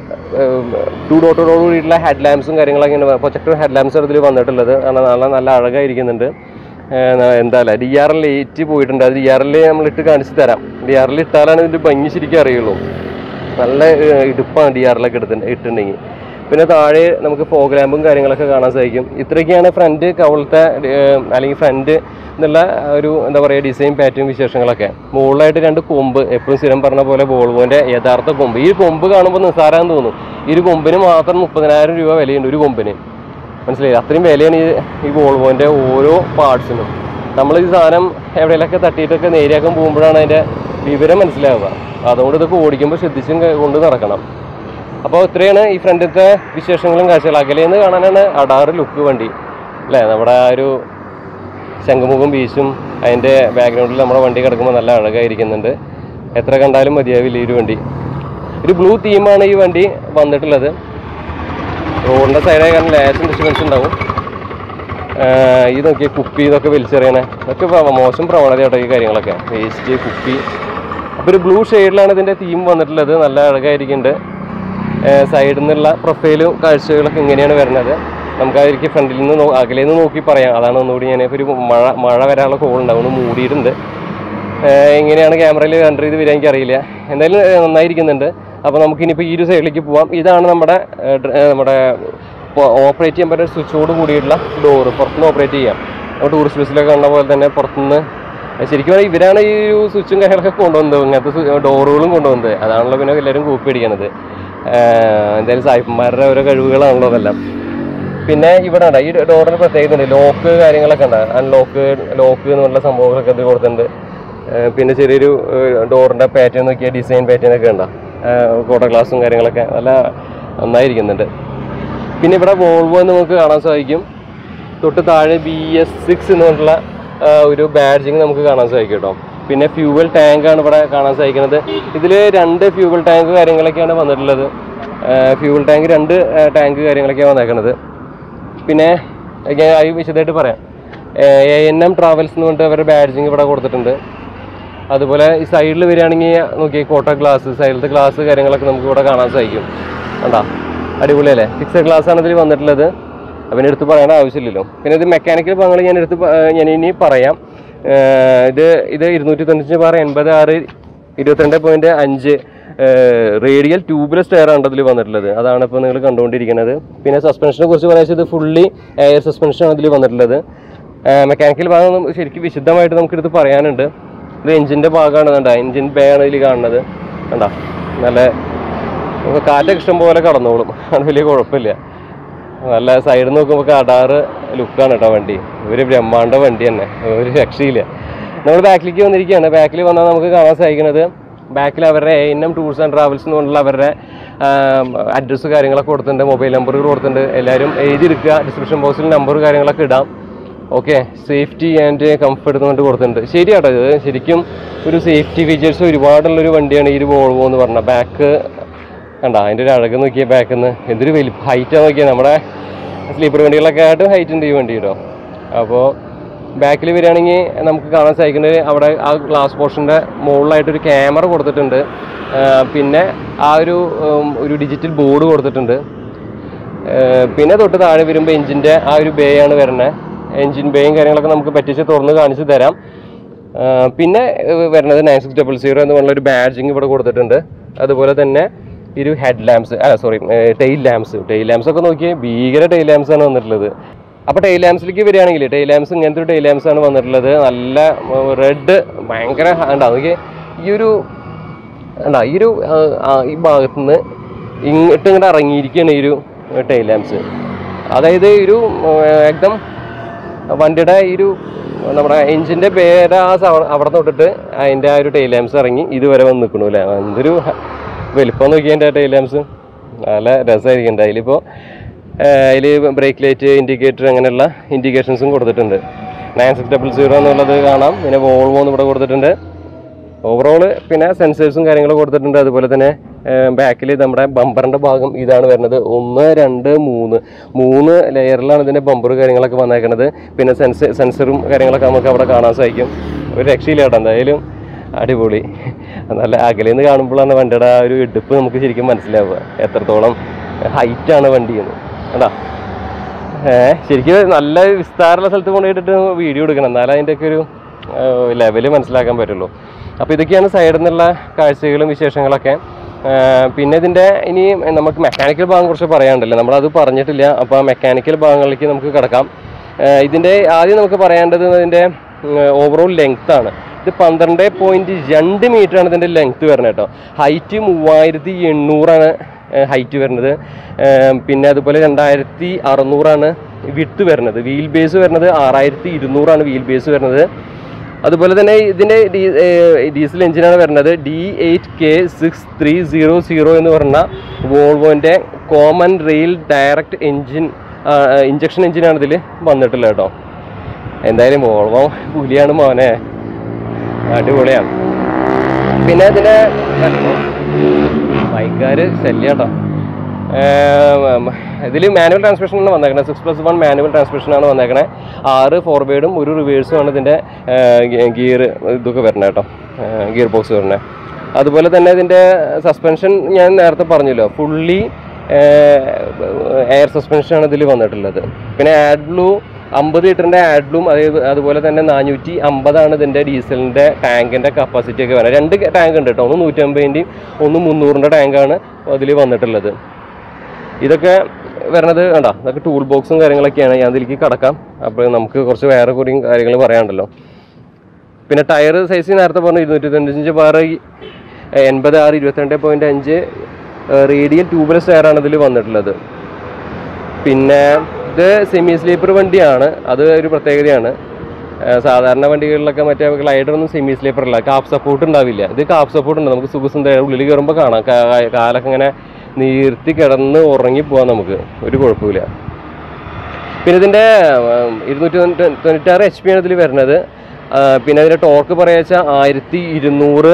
ടു ഡോട്ടോട് കൂടിയിട്ടുള്ള ഹെഡ് ലാമ്പ്സും കാര്യങ്ങളൊക്കെയാണ് പ്രൊജക്ടർ ഹെഡ് ലാമ്പ്സ് ഇതിൽ വന്നിട്ടുള്ളത് കാരണം നല്ല നല്ല അഴകായിരിക്കുന്നുണ്ട് എന്താ ഡി ആർ എൽ എയ്റ്റ് പോയിട്ടുണ്ട് അത് ഡി ആർ എൽ നമ്മൾ ഇട്ട് കാണിച്ചു തരാം ഡി ആർ എൽ ഇട്ടാലാണ് ഇതിൻ്റെ ഭംഗി ശരിക്കും അറിയുള്ളൂ നല്ല ഏഹ്, ഇടുപ്പാണ് ഡി ആറിലൊക്കെ എടുത്ത് ഇട്ടുണ്ടെങ്കിൽ പിന്നെ താഴെ നമുക്ക് ഫോഗ് ലാമ്പും കാര്യങ്ങളൊക്കെ കാണാൻ സാധിക്കും ഇത്രയൊക്കെയാണ് ഫ്രണ്ട് കവളത്തെ ഏഹ്, അല്ലെങ്കിൽ ഫ്രണ്ട് എന്നുള്ള ഒരു എന്താ പറയുക ഡിസൈൻ പാറ്റേൺ വിശേഷങ്ങളൊക്കെ മുകളിലായിട്ട് രണ്ട് കൊമ്പ് എപ്പോഴും സ്ഥിരം പറഞ്ഞ പോലെ വോൾവോൻ്റെ യഥാർത്ഥ കൊമ്പ് ഈ കൊമ്പ് കാണുമ്പോൾ നിസ്സാരാന്ന് തോന്നും ഈ ഒരു കൊമ്പിന് മാത്രം മുപ്പതിനായിരം രൂപ വിലയുണ്ട് ഒരു കൊമ്പിന് മനസ്സിലായി അത്രയും വിലയാണ് ഈ ഈ വോൾവോൻ്റെ ഓരോ പാർട്സിനും നമ്മൾ ഈ സാധനം എവിടെയെങ്കിലൊക്കെ തട്ടിയിട്ടൊക്കെ നേരിയാക്കാൻ പോകുമ്പോഴാണ് അതിൻ്റെ വിവരം മനസ്സിലാവുക അതുകൊണ്ട് ഇതൊക്കെ ഓടിക്കുമ്പോൾ ശ്രദ്ധിച്ചും ക- കൊണ്ട് നടക്കണം അപ്പോൾ ഇത്രയാണ് ഈ ഫ്രണ്ടിലത്തെ വിശേഷങ്ങളും കാഴ്ചകളും അകലേന്ന് കാണാനാണ് അടാറ് ലുക്ക് വണ്ടി അല്ലേ നമ്മുടെ ആ ഒരു ശംഖുമുഖം ബീച്ചും അതിൻ്റെ ബാക്ക്ഗ്രൗണ്ടിൽ നമ്മുടെ വണ്ടി കിടക്കുമ്പോൾ നല്ല അഴകായിരിക്കുന്നുണ്ട് എത്ര കണ്ടാലും മതിയാവില്ല ഈ ഒരു വണ്ടി ഒരു ബ്ലൂ തീമാണ് ഈ വണ്ടി വന്നിട്ടുള്ളത് റോഡിൻ്റെ സൈഡായ കാരണം ലേശം ഡിസ്റ്റൻസ് ഉണ്ടാവും ആഹ് ഈ നോക്കിയ കുപ്പി ഇതൊക്കെ വലിച്ചെറിയണേ ഇതൊക്കെ വ- മോശം പ്രവണത കേട്ടോ ഈ കാര്യങ്ങളൊക്കെ വേസ്റ്റ് കുപ്പി അപ്പോൾ ഒരു ബ്ലൂ ഷെയ്ഡിലാണ് ഇതിൻ്റെ തീം വന്നിട്ടുള്ളത് നല്ല അഴകായിരിക്കുന്നുണ്ട് സൈഡിൽ നിന്നുള്ള പ്രൊഫൈലും കാഴ്ചകളൊക്കെ ഇങ്ങനെയാണ് വരുന്നത് നമുക്ക് അതിലേക്ക് ഫ്രണ്ടിൽ നിന്ന് നോ- അകലെ നിന്ന് നോക്കി പറയാം അതാണ് ഒന്നുകൂടി ഞാൻ ഇപ്പോൾ ഒരു മഴ മഴ വരാനുള്ള കോൾ ഉണ്ടാവും ഒന്ന് മൂടിയിട്ടുണ്ട് ഏഹ് എങ്ങനെയാണ് ക്യാമറയിൽ കണ്ടർ ചെയ്ത് വരിക എനിക്കറിയില്ല എന്തായാലും ഏഹ് നന്നായിരിക്കുന്നുണ്ട് അപ്പോൾ നമുക്ക് ഇനിയിപ്പോൾ ഈ ഒരു സൈഡിലേക്ക് പോവാം ഇതാണ് നമ്മുടെ ഏഹ് ഡ്ര- ഏഹ് നമ്മുടെ ഓപ്പറേറ്റ് ചെയ്യാൻ പറ്റുന്ന സ്വിച്ചോട് കൂടിയിട്ടുള്ള ഡോറ് പുറത്തുനിന്ന് ഓപ്പറേറ്റ് ചെയ്യാം നമ്മൾ ടൂറിസ്റ്റ് ബസ്സിലൊക്കെ കണ്ട പോലെ തന്നെ പുറത്തുനിന്ന് ശരിക്കും പറഞ്ഞാൽ ഇവരാണ് ഈ ഒരു സ്വിച്ചും കാര്യങ്ങളൊക്കെ കൊണ്ടുവന്നത് ഇങ്ങനത്തെ ഡോറുകളും കൊണ്ടുവന്നത് അതാണല്ലോ പിന്നെ എല്ലാവരും കൂപ്പി അടിക്കണത് ഏഹ് എന്തായാലും സായിപ്പന്മാരുടെ ഓരോ കഴിവുകളാണല്ലോ അതെല്ലാം പിന്നെ ഇവിടെ ഉണ്ട് ഈ ഡോറിന് പ്രത്യേകത ഉണ്ട് ലോക്ക് കാര്യങ്ങളൊക്കെ ഉണ്ട് അൺലോക്ക് ലോക്ക് എന്നുള്ള സംഭവങ്ങളൊക്കെ ഇത് കൊടുത്തിട്ടുണ്ട് ഏഹ് പിന്നെ ചെറിയൊരു ഡോറിന്റെ പാറ്റേൺ നോക്കിയ ഡിസൈൻ പാറ്റേൺ ഒക്കെ ഉണ്ടോ കോട്ട ഗ്ലാസും കാര്യങ്ങളൊക്കെ നല്ല നന്നായിരിക്കുന്നുണ്ട് പിന്നെ ഇവിടെ വോൾവോ എന്ന് നമുക്ക് കാണാൻ സാധിക്കും തൊട്ട് താഴെ ബി എസ് സിക്സ് എന്ന് പറഞ്ഞിട്ടുള്ള ആ, ഒരു ബാഡ്ജിങ് നമുക്ക് കാണാൻ സാധിക്കും കേട്ടോ പിന്നെ ഫ്യൂവൽ ടാങ്കാണ് ഇവിടെ കാണാൻ സാധിക്കുന്നത് ഇതിൽ രണ്ട് ഫ്യൂവൽ ടാങ്ക് കാര്യങ്ങളൊക്കെയാണ് വന്നിട്ടുള്ളത് ഫ്യൂവൽ ടാങ്ക് രണ്ട് ടാങ്ക് കാര്യങ്ങളൊക്കെയാണ് വന്നേക്കുന്നത് പിന്നെ ഞാൻ അത് വിശദമായിട്ട് പറയാം എ എൻ എം ട്രാവൽസ് എന്ന് പറഞ്ഞിട്ട് അവരുടെ ബാഡ്ജിങ് ഇവിടെ കൊടുത്തിട്ടുണ്ട് അതുപോലെ ഈ സൈഡിൽ വരികയാണെങ്കിൽ നോക്കി കോട്ട ഗ്ലാസ് സൈഡിലത്തെ ഗ്ലാസ് കാര്യങ്ങളൊക്കെ നമുക്ക് ഇവിടെ കാണാൻ സാധിക്കും കണ്ടാ അടിപൊളിയല്ലേ ഫിക്സഡ് ഗ്ലാസ് ആണ് ഇതിൽ വന്നിട്ടുള്ളത് അപ്പം എടുത്ത് പറയേണ്ട ആവശ്യമില്ലല്ലോ പിന്നെ ഇത് മെക്കാനിക്കൽ ഭാഗങ്ങൾ ഞാൻ എടുത്ത് പ- ഏർ ഞാൻ ഇനി പറയാം ഏർ ഇത് ഇത് ഇരുന്നൂറ്റി തൊണ്ണൂറ്റി ബാർ എൺപത് ആറ് ഇരുപത്തിരണ്ട് പോയിന്റ് അഞ്ച് റേഡിയൽ ട്യൂബ്ലെസ് ടയർ ആണ് ഇതിൽ വന്നിട്ടുള്ളത് അതാണ് ഇപ്പോൾ നിങ്ങൾ കണ്ടുകൊണ്ടിരിക്കുന്നത് പിന്നെ സസ്പെൻഷനെ കുറിച്ച് പറയാൻ ഇത് ഫുള്ളി എയർ സസ്പെൻഷൻ ആണ് ഇതിൽ വന്നിട്ടുള്ളത് മെക്കാനിക്കൽ ഭാഗം നമുക്ക് ശരിക്കും വിശദമായിട്ട് നമുക്ക് എടുത്ത് പറയാനുണ്ട് ഇത് എഞ്ചിൻ്റെ ഭാഗമാണ് കണ്ട എഞ്ചിൻ ബേ ആണ് ഇതിൽ കാണുന്നത് കണ്ട നല്ല നമുക്ക് കാറ്റൊക്കെ ഇഷ്ടം പോലെ കടന്നോളും അത് വലിയ കുഴപ്പമില്ല നല്ല സൈഡിൽ നോക്കുമ്പോൾ കടാറ് ലുക്കാണ് കേട്ടോ വണ്ടി ഒരു ബ്രഹ്മാണ്ട വണ്ടി തന്നെ ഒരു രക്ഷയില്ല നമ്മൾ ബാക്കിലേക്ക് വന്നിരിക്കുകയാണ് ബാക്കിൽ വന്നാൽ നമുക്ക് കാണാൻ സാധിക്കുന്നത് ബാക്കിൽ അവരുടെ A N M tours and travels എന്ന് പറഞ്ഞുള്ള അവരുടെ അഡ്രസ്സ് കാര്യങ്ങളൊക്കെ കൊടുത്തിട്ടുണ്ട് മൊബൈൽ നമ്പറുകൾ കൊടുത്തിട്ടുണ്ട് എല്ലാവരും എഴുതിയെടുക്കുക ഡിസ്ക്രിപ്ഷൻ ബോക്സിൽ നമ്പർ കാര്യങ്ങളൊക്കെ ഇടാം ഓക്കെ സേഫ്റ്റി ആൻഡ് കംഫർട്ട് എന്ന് പറഞ്ഞിട്ട് കൊടുത്തിട്ടുണ്ട് ശരിയാട്ടോ ഇത് ശരിക്കും ഒരു സേഫ്റ്റി ഫീച്ചേഴ്സ് ഒരുപാടുള്ളൊരു വണ്ടിയാണ് ഈ ഒരു വോൾവോ എന്ന് പറഞ്ഞാൽ ബാക്ക് കണ്ട അതിൻ്റെ ഒരു അഴക് നോക്കിയ ബാക്കിൽ നിന്ന് എന്തൊരു വലിയ ഹൈറ്റാണ് നോക്കിയാൽ നമ്മുടെ സ്ലീപ്പർ വണ്ടികളൊക്കെ ആയിട്ട് ഹൈറ്റ് ഉണ്ട് ഈ വണ്ടി കേട്ടോ അപ്പോൾ ബാക്കിൽ വരികയാണെങ്കിൽ നമുക്ക് കാണാൻ സാധിക്കുന്നത് അവിടെ ആ ഗ്ലാസ് പോർഷൻ്റെ മുകളിലായിട്ടൊരു ക്യാമറ കൊടുത്തിട്ടുണ്ട് ആ, പിന്നെ ആ ഒരു ഉം, ഒരു ഡിജിറ്റൽ ബോർഡ് കൊടുത്തിട്ടുണ്ട് ഏഹ് പിന്നെ തൊട്ട് താഴെ വരുമ്പോൾ എഞ്ചിൻ്റെ ആ ഒരു ബേ ആണ് വരുന്നത് എഞ്ചിൻ ബേയും കാര്യങ്ങളൊക്കെ നമുക്ക് പറ്റിച്ച് തുറന്ന് കാണിച്ചു തരാം ഏഹ് പിന്നെ ഏഹ് വരുന്നത് നയൻ സിക്സ് ഡബിൾ സീറോ എന്ന് പറഞ്ഞ ഒരു ബാഡ്ജിങ് ഇവിടെ കൊടുത്തിട്ടുണ്ട് അതുപോലെ തന്നെ ഒരു ഹെഡ് ലാംപ്സ് അല്ല sorry tail lamps tail lamps ഒക്കെ നോക്കിയാൽ ഭീകര ടെയിൽ ലാംപ്സ് ആണ് വന്നിട്ടുള്ളത് അപ്പോൾ ടെയിൽ ലാംപ്സിലേക്ക് വരികയാണെങ്കിൽ ടെയിൽ ലാംപ്സ് ഇങ്ങനത്തെ ഒരു ടെയിൽ ലാംപ്സ് ആണ് വന്നിട്ടുള്ളത് നല്ല റെഡ് ഭയങ്കര ഉണ്ടാവും നോക്കിയേ ഈ ഒരു അല്ല ഈ ഒരു ആ, ആ, ഈ ഭാഗത്ത് നിന്ന് ഇങ്ങോട്ട് ഇങ്ങോട്ട് ഇറങ്ങിയിരിക്കുകയാണ് ഈ ഒരു ടൈൽ ലാംപ്സ് അതായത് ഈ ഒരു ഏകദം വണ്ടിയുടെ ഈ ഒരു നമ്മുടെ എഞ്ചിൻ്റെ പേര ആ സവ- അവിടെ തൊട്ടിട്ട് അതിൻ്റെ ആ ഒരു ടൈൽ ലാംപ്സ് ഇറങ്ങി ഇതുവരെ വന്ന് നിൽക്കണു അല്ലേ എന്തൊരു വലിപ്പം നോക്കിയാൽ എൻ്റെ ടൈൽ ലാംപ്സ് നല്ല രസമായിരിക്കും അതിലിപ്പോൾ അതിൽ ബ്രേക്ക് ലൈറ്റ് ഇൻഡിക്കേറ്റർ അങ്ങനെയുള്ള ഇൻഡിക്കേഷൻസും കൊടുത്തിട്ടുണ്ട് നയൻ സിക്സ് ഡബിൾ സീറോ എന്നുള്ളത് കാണാം പിന്നെ വോൾവോ എന്ന് ഇവിടെ കൊടുത്തിട്ടുണ്ട് ഓവറോള് പിന്നെ സെൻസേഴ്സും കാര്യങ്ങളും കൊടുത്തിട്ടുണ്ട് അതുപോലെ തന്നെ ബാക്കിൽ നമ്മുടെ ബമ്പറിൻ്റെ ഭാഗം ഇതാണ് വരുന്നത് ഒന്ന് രണ്ട് മൂന്ന് മൂന്ന് ലെയറിലാണ് ഇതിൻ്റെ ബമ്പർ കാര്യങ്ങളൊക്കെ വന്നേക്കുന്നത് പിന്നെ സെൻസർ സെൻസറും കാര്യങ്ങളൊക്കെ നമുക്ക് അവിടെ കാണാൻ സാധിക്കും ഒരു രക്ഷയില്ല കേട്ടോ എന്തായാലും അടിപൊളി നല്ല അകലെ നിന്ന് കാണുമ്പോഴാണ് വണ്ടിയുടെ ആ ഒരു ഇടുപ്പ് നമുക്ക് ശരിക്കും മനസ്സിലാവുക എത്രത്തോളം ഹൈറ്റാണ് വണ്ടി എന്ന് കേട്ടോ ഏഹ് ശരിക്കും നല്ല വിസ്താരമുള്ള സ്ഥലത്ത് കൊണ്ടുപോയിട്ടിട്ട് വീഡിയോ എടുക്കണം എന്നാലേ അതിൻ്റെയൊക്കെ ഒരു ലെവല് മനസ്സിലാക്കാൻ പറ്റുള്ളൂ അപ്പോൾ ഇതൊക്കെയാണ് സൈഡിൽ നിന്നുള്ള കാഴ്ചകളും വിശേഷങ്ങളൊക്കെ ഏഹ് പിന്നെ ഇതിൻ്റെ ഇനി നമുക്ക് മെക്കാനിക്കൽ ഭാഗം കുറിച്ച് പറയാനുണ്ടല്ലോ നമ്മളത് പറഞ്ഞിട്ടില്ല അപ്പോൾ ആ മെക്കാനിക്കൽ ഭാഗങ്ങളിലേക്ക് നമുക്ക് കിടക്കാം ഏഹ് ഇതിൻ്റെ ആദ്യം നമുക്ക് പറയേണ്ടത് ഇതിൻ്റെ ഓവറോൾ ലെങ്ത് ആണ് ഇത് പന്ത്രണ്ട് പോയിൻറ്റ് രണ്ട് മീറ്ററാണ് ഇതിൻ്റെ ലെങ്ത് വരുന്നത് കേട്ടോ ഹൈറ്റ് മൂവായിരത്തി എണ്ണൂറാണ് ഹൈറ്റ് വരുന്നത് ഏം, പിന്നെ അതുപോലെ രണ്ടായിരത്തി അറുന്നൂറാണ് വിട്ട് വരുന്നത് വീൽ ബേസ് വരുന്നത് ആറായിരത്തി ഇരുന്നൂറാണ് വീൽ ബേസ് വരുന്നത് അതുപോലെ തന്നെ ഇതിൻ്റെ ഡീ- ഏർ, ഡീസൽ എഞ്ചിനാണ് വരുന്നത് D eight K six three zero zero എന്ന് പറഞ്ഞ വോൾവോൻ്റെ common rail direct engine injection എഞ്ചിനാണ് ഇതിൽ വന്നിട്ടുള്ളത് കേട്ടോ എന്തായാലും വോൾവോ പുലിയാണ് മോനെ അടിപൊളിയാണ് പിന്നെ ഇതിൻ്റെ ബൈക്കാർ ശല്യാട്ടോ ഇതിൽ മാനുവൽ ട്രാൻസ്മിഷൻ ആണ് വന്നേക്കണത് six plus one manual transmission ആണ് വന്നേക്കണേ ആറ് ഫോർവേഡും ഒരു റിവേഴ്സും ആണ് ഇതിൻ്റെ ഗിയർ ഇതൊക്കെ വരണേ കേട്ടോ ഗിയർ ബോക്സ് വരണേ അതുപോലെ തന്നെ ഇതിൻ്റെ സസ്പെൻഷൻ ഞാൻ നേരത്തെ പറഞ്ഞല്ലോ ഫുള്ളി എയർ സസ്പെൻഷനാണ് ഇതിൽ വന്നിട്ടുള്ളത് പിന്നെ ആഡ് ബ്ലൂ അമ്പത് ലിറ്ററിൻ്റെ ആഡ് ബ്ലൂം അതേ അതുപോലെ തന്നെ നാനൂറ്റി അമ്പതാണ് ഇതിൻ്റെ ഡീസലിൻ്റെ ടാങ്കിൻ്റെ കപ്പാസിറ്റി ഒക്കെ വരുന്നത് രണ്ട് ടാങ്ക് ഉണ്ട് കേട്ടോ ഒന്ന് നൂറ്റമ്പതിൻ്റെയും ഒന്ന് മുന്നൂറിൻ്റെ ടാങ്കാണ് അതിൽ വന്നിട്ടുള്ളത് ഇതൊക്കെ വരണത് കണ്ടോ ഇതൊക്കെ ടൂൾ ബോക്സും കാര്യങ്ങളൊക്കെയാണ് ഞാൻ അതിലേക്ക് കടക്കാം അപ്പോൾ നമുക്ക് കുറച്ച് വേറെ കൂടി കാര്യങ്ങൾ പറയാനുണ്ടല്ലോ പിന്നെ ടയർ സൈസ് നേരത്തെ പറഞ്ഞു ഇരുന്നൂറ്റി തൊണ്ണൂറ്റഞ്ച് ബാറ് എൺപത് ആറ് ഇരുപത്തിരണ്ട് പോയിൻറ്റ് അഞ്ച് റേഡിയൽ ട്യൂബ്ലെസ് ടയറാണ് ഇതിൽ വന്നിട്ടുള്ളത് പിന്നെ ഇത് സെമി സ്ലീപ്പർ വണ്ടിയാണ് അത് ഒരു പ്രത്യേകതയാണ് ഏഹ് സാധാരണ വണ്ടികളിലൊക്കെ മറ്റേ ഗ്ലൈഡർ ഒന്നും സെമി സ്ലീപ്പർ അല്ല കാപ്പ് സപ്പോർട്ട് ഉണ്ടാവില്ല ഇത് കാപ്പ് സപ്പോർട്ട് ഉണ്ട് നമുക്ക് സുഖസുന്ദര ഉള്ളിൽ കയറുമ്പോൾ കാണാം കാ- കാലൊക്കെ ഇങ്ങനെ നീർത്തി കിടന്ന് ഉറങ്ങി പോവാം നമുക്ക് ഒരു കുഴപ്പമില്ല പിന്നെ ഇതിൻ്റെ ഇരുന്നൂറ്റി തൊണ്ണൂറ്റി തൊണ്ണൂറ്റാറ് എച്ച് പി ആണ് ഇതിൽ വരുന്നത് ആ, പിന്നെ അതിൻ്റെ ടോർക്ക് പറയുക ആയിരത്തി ഇരുന്നൂറ്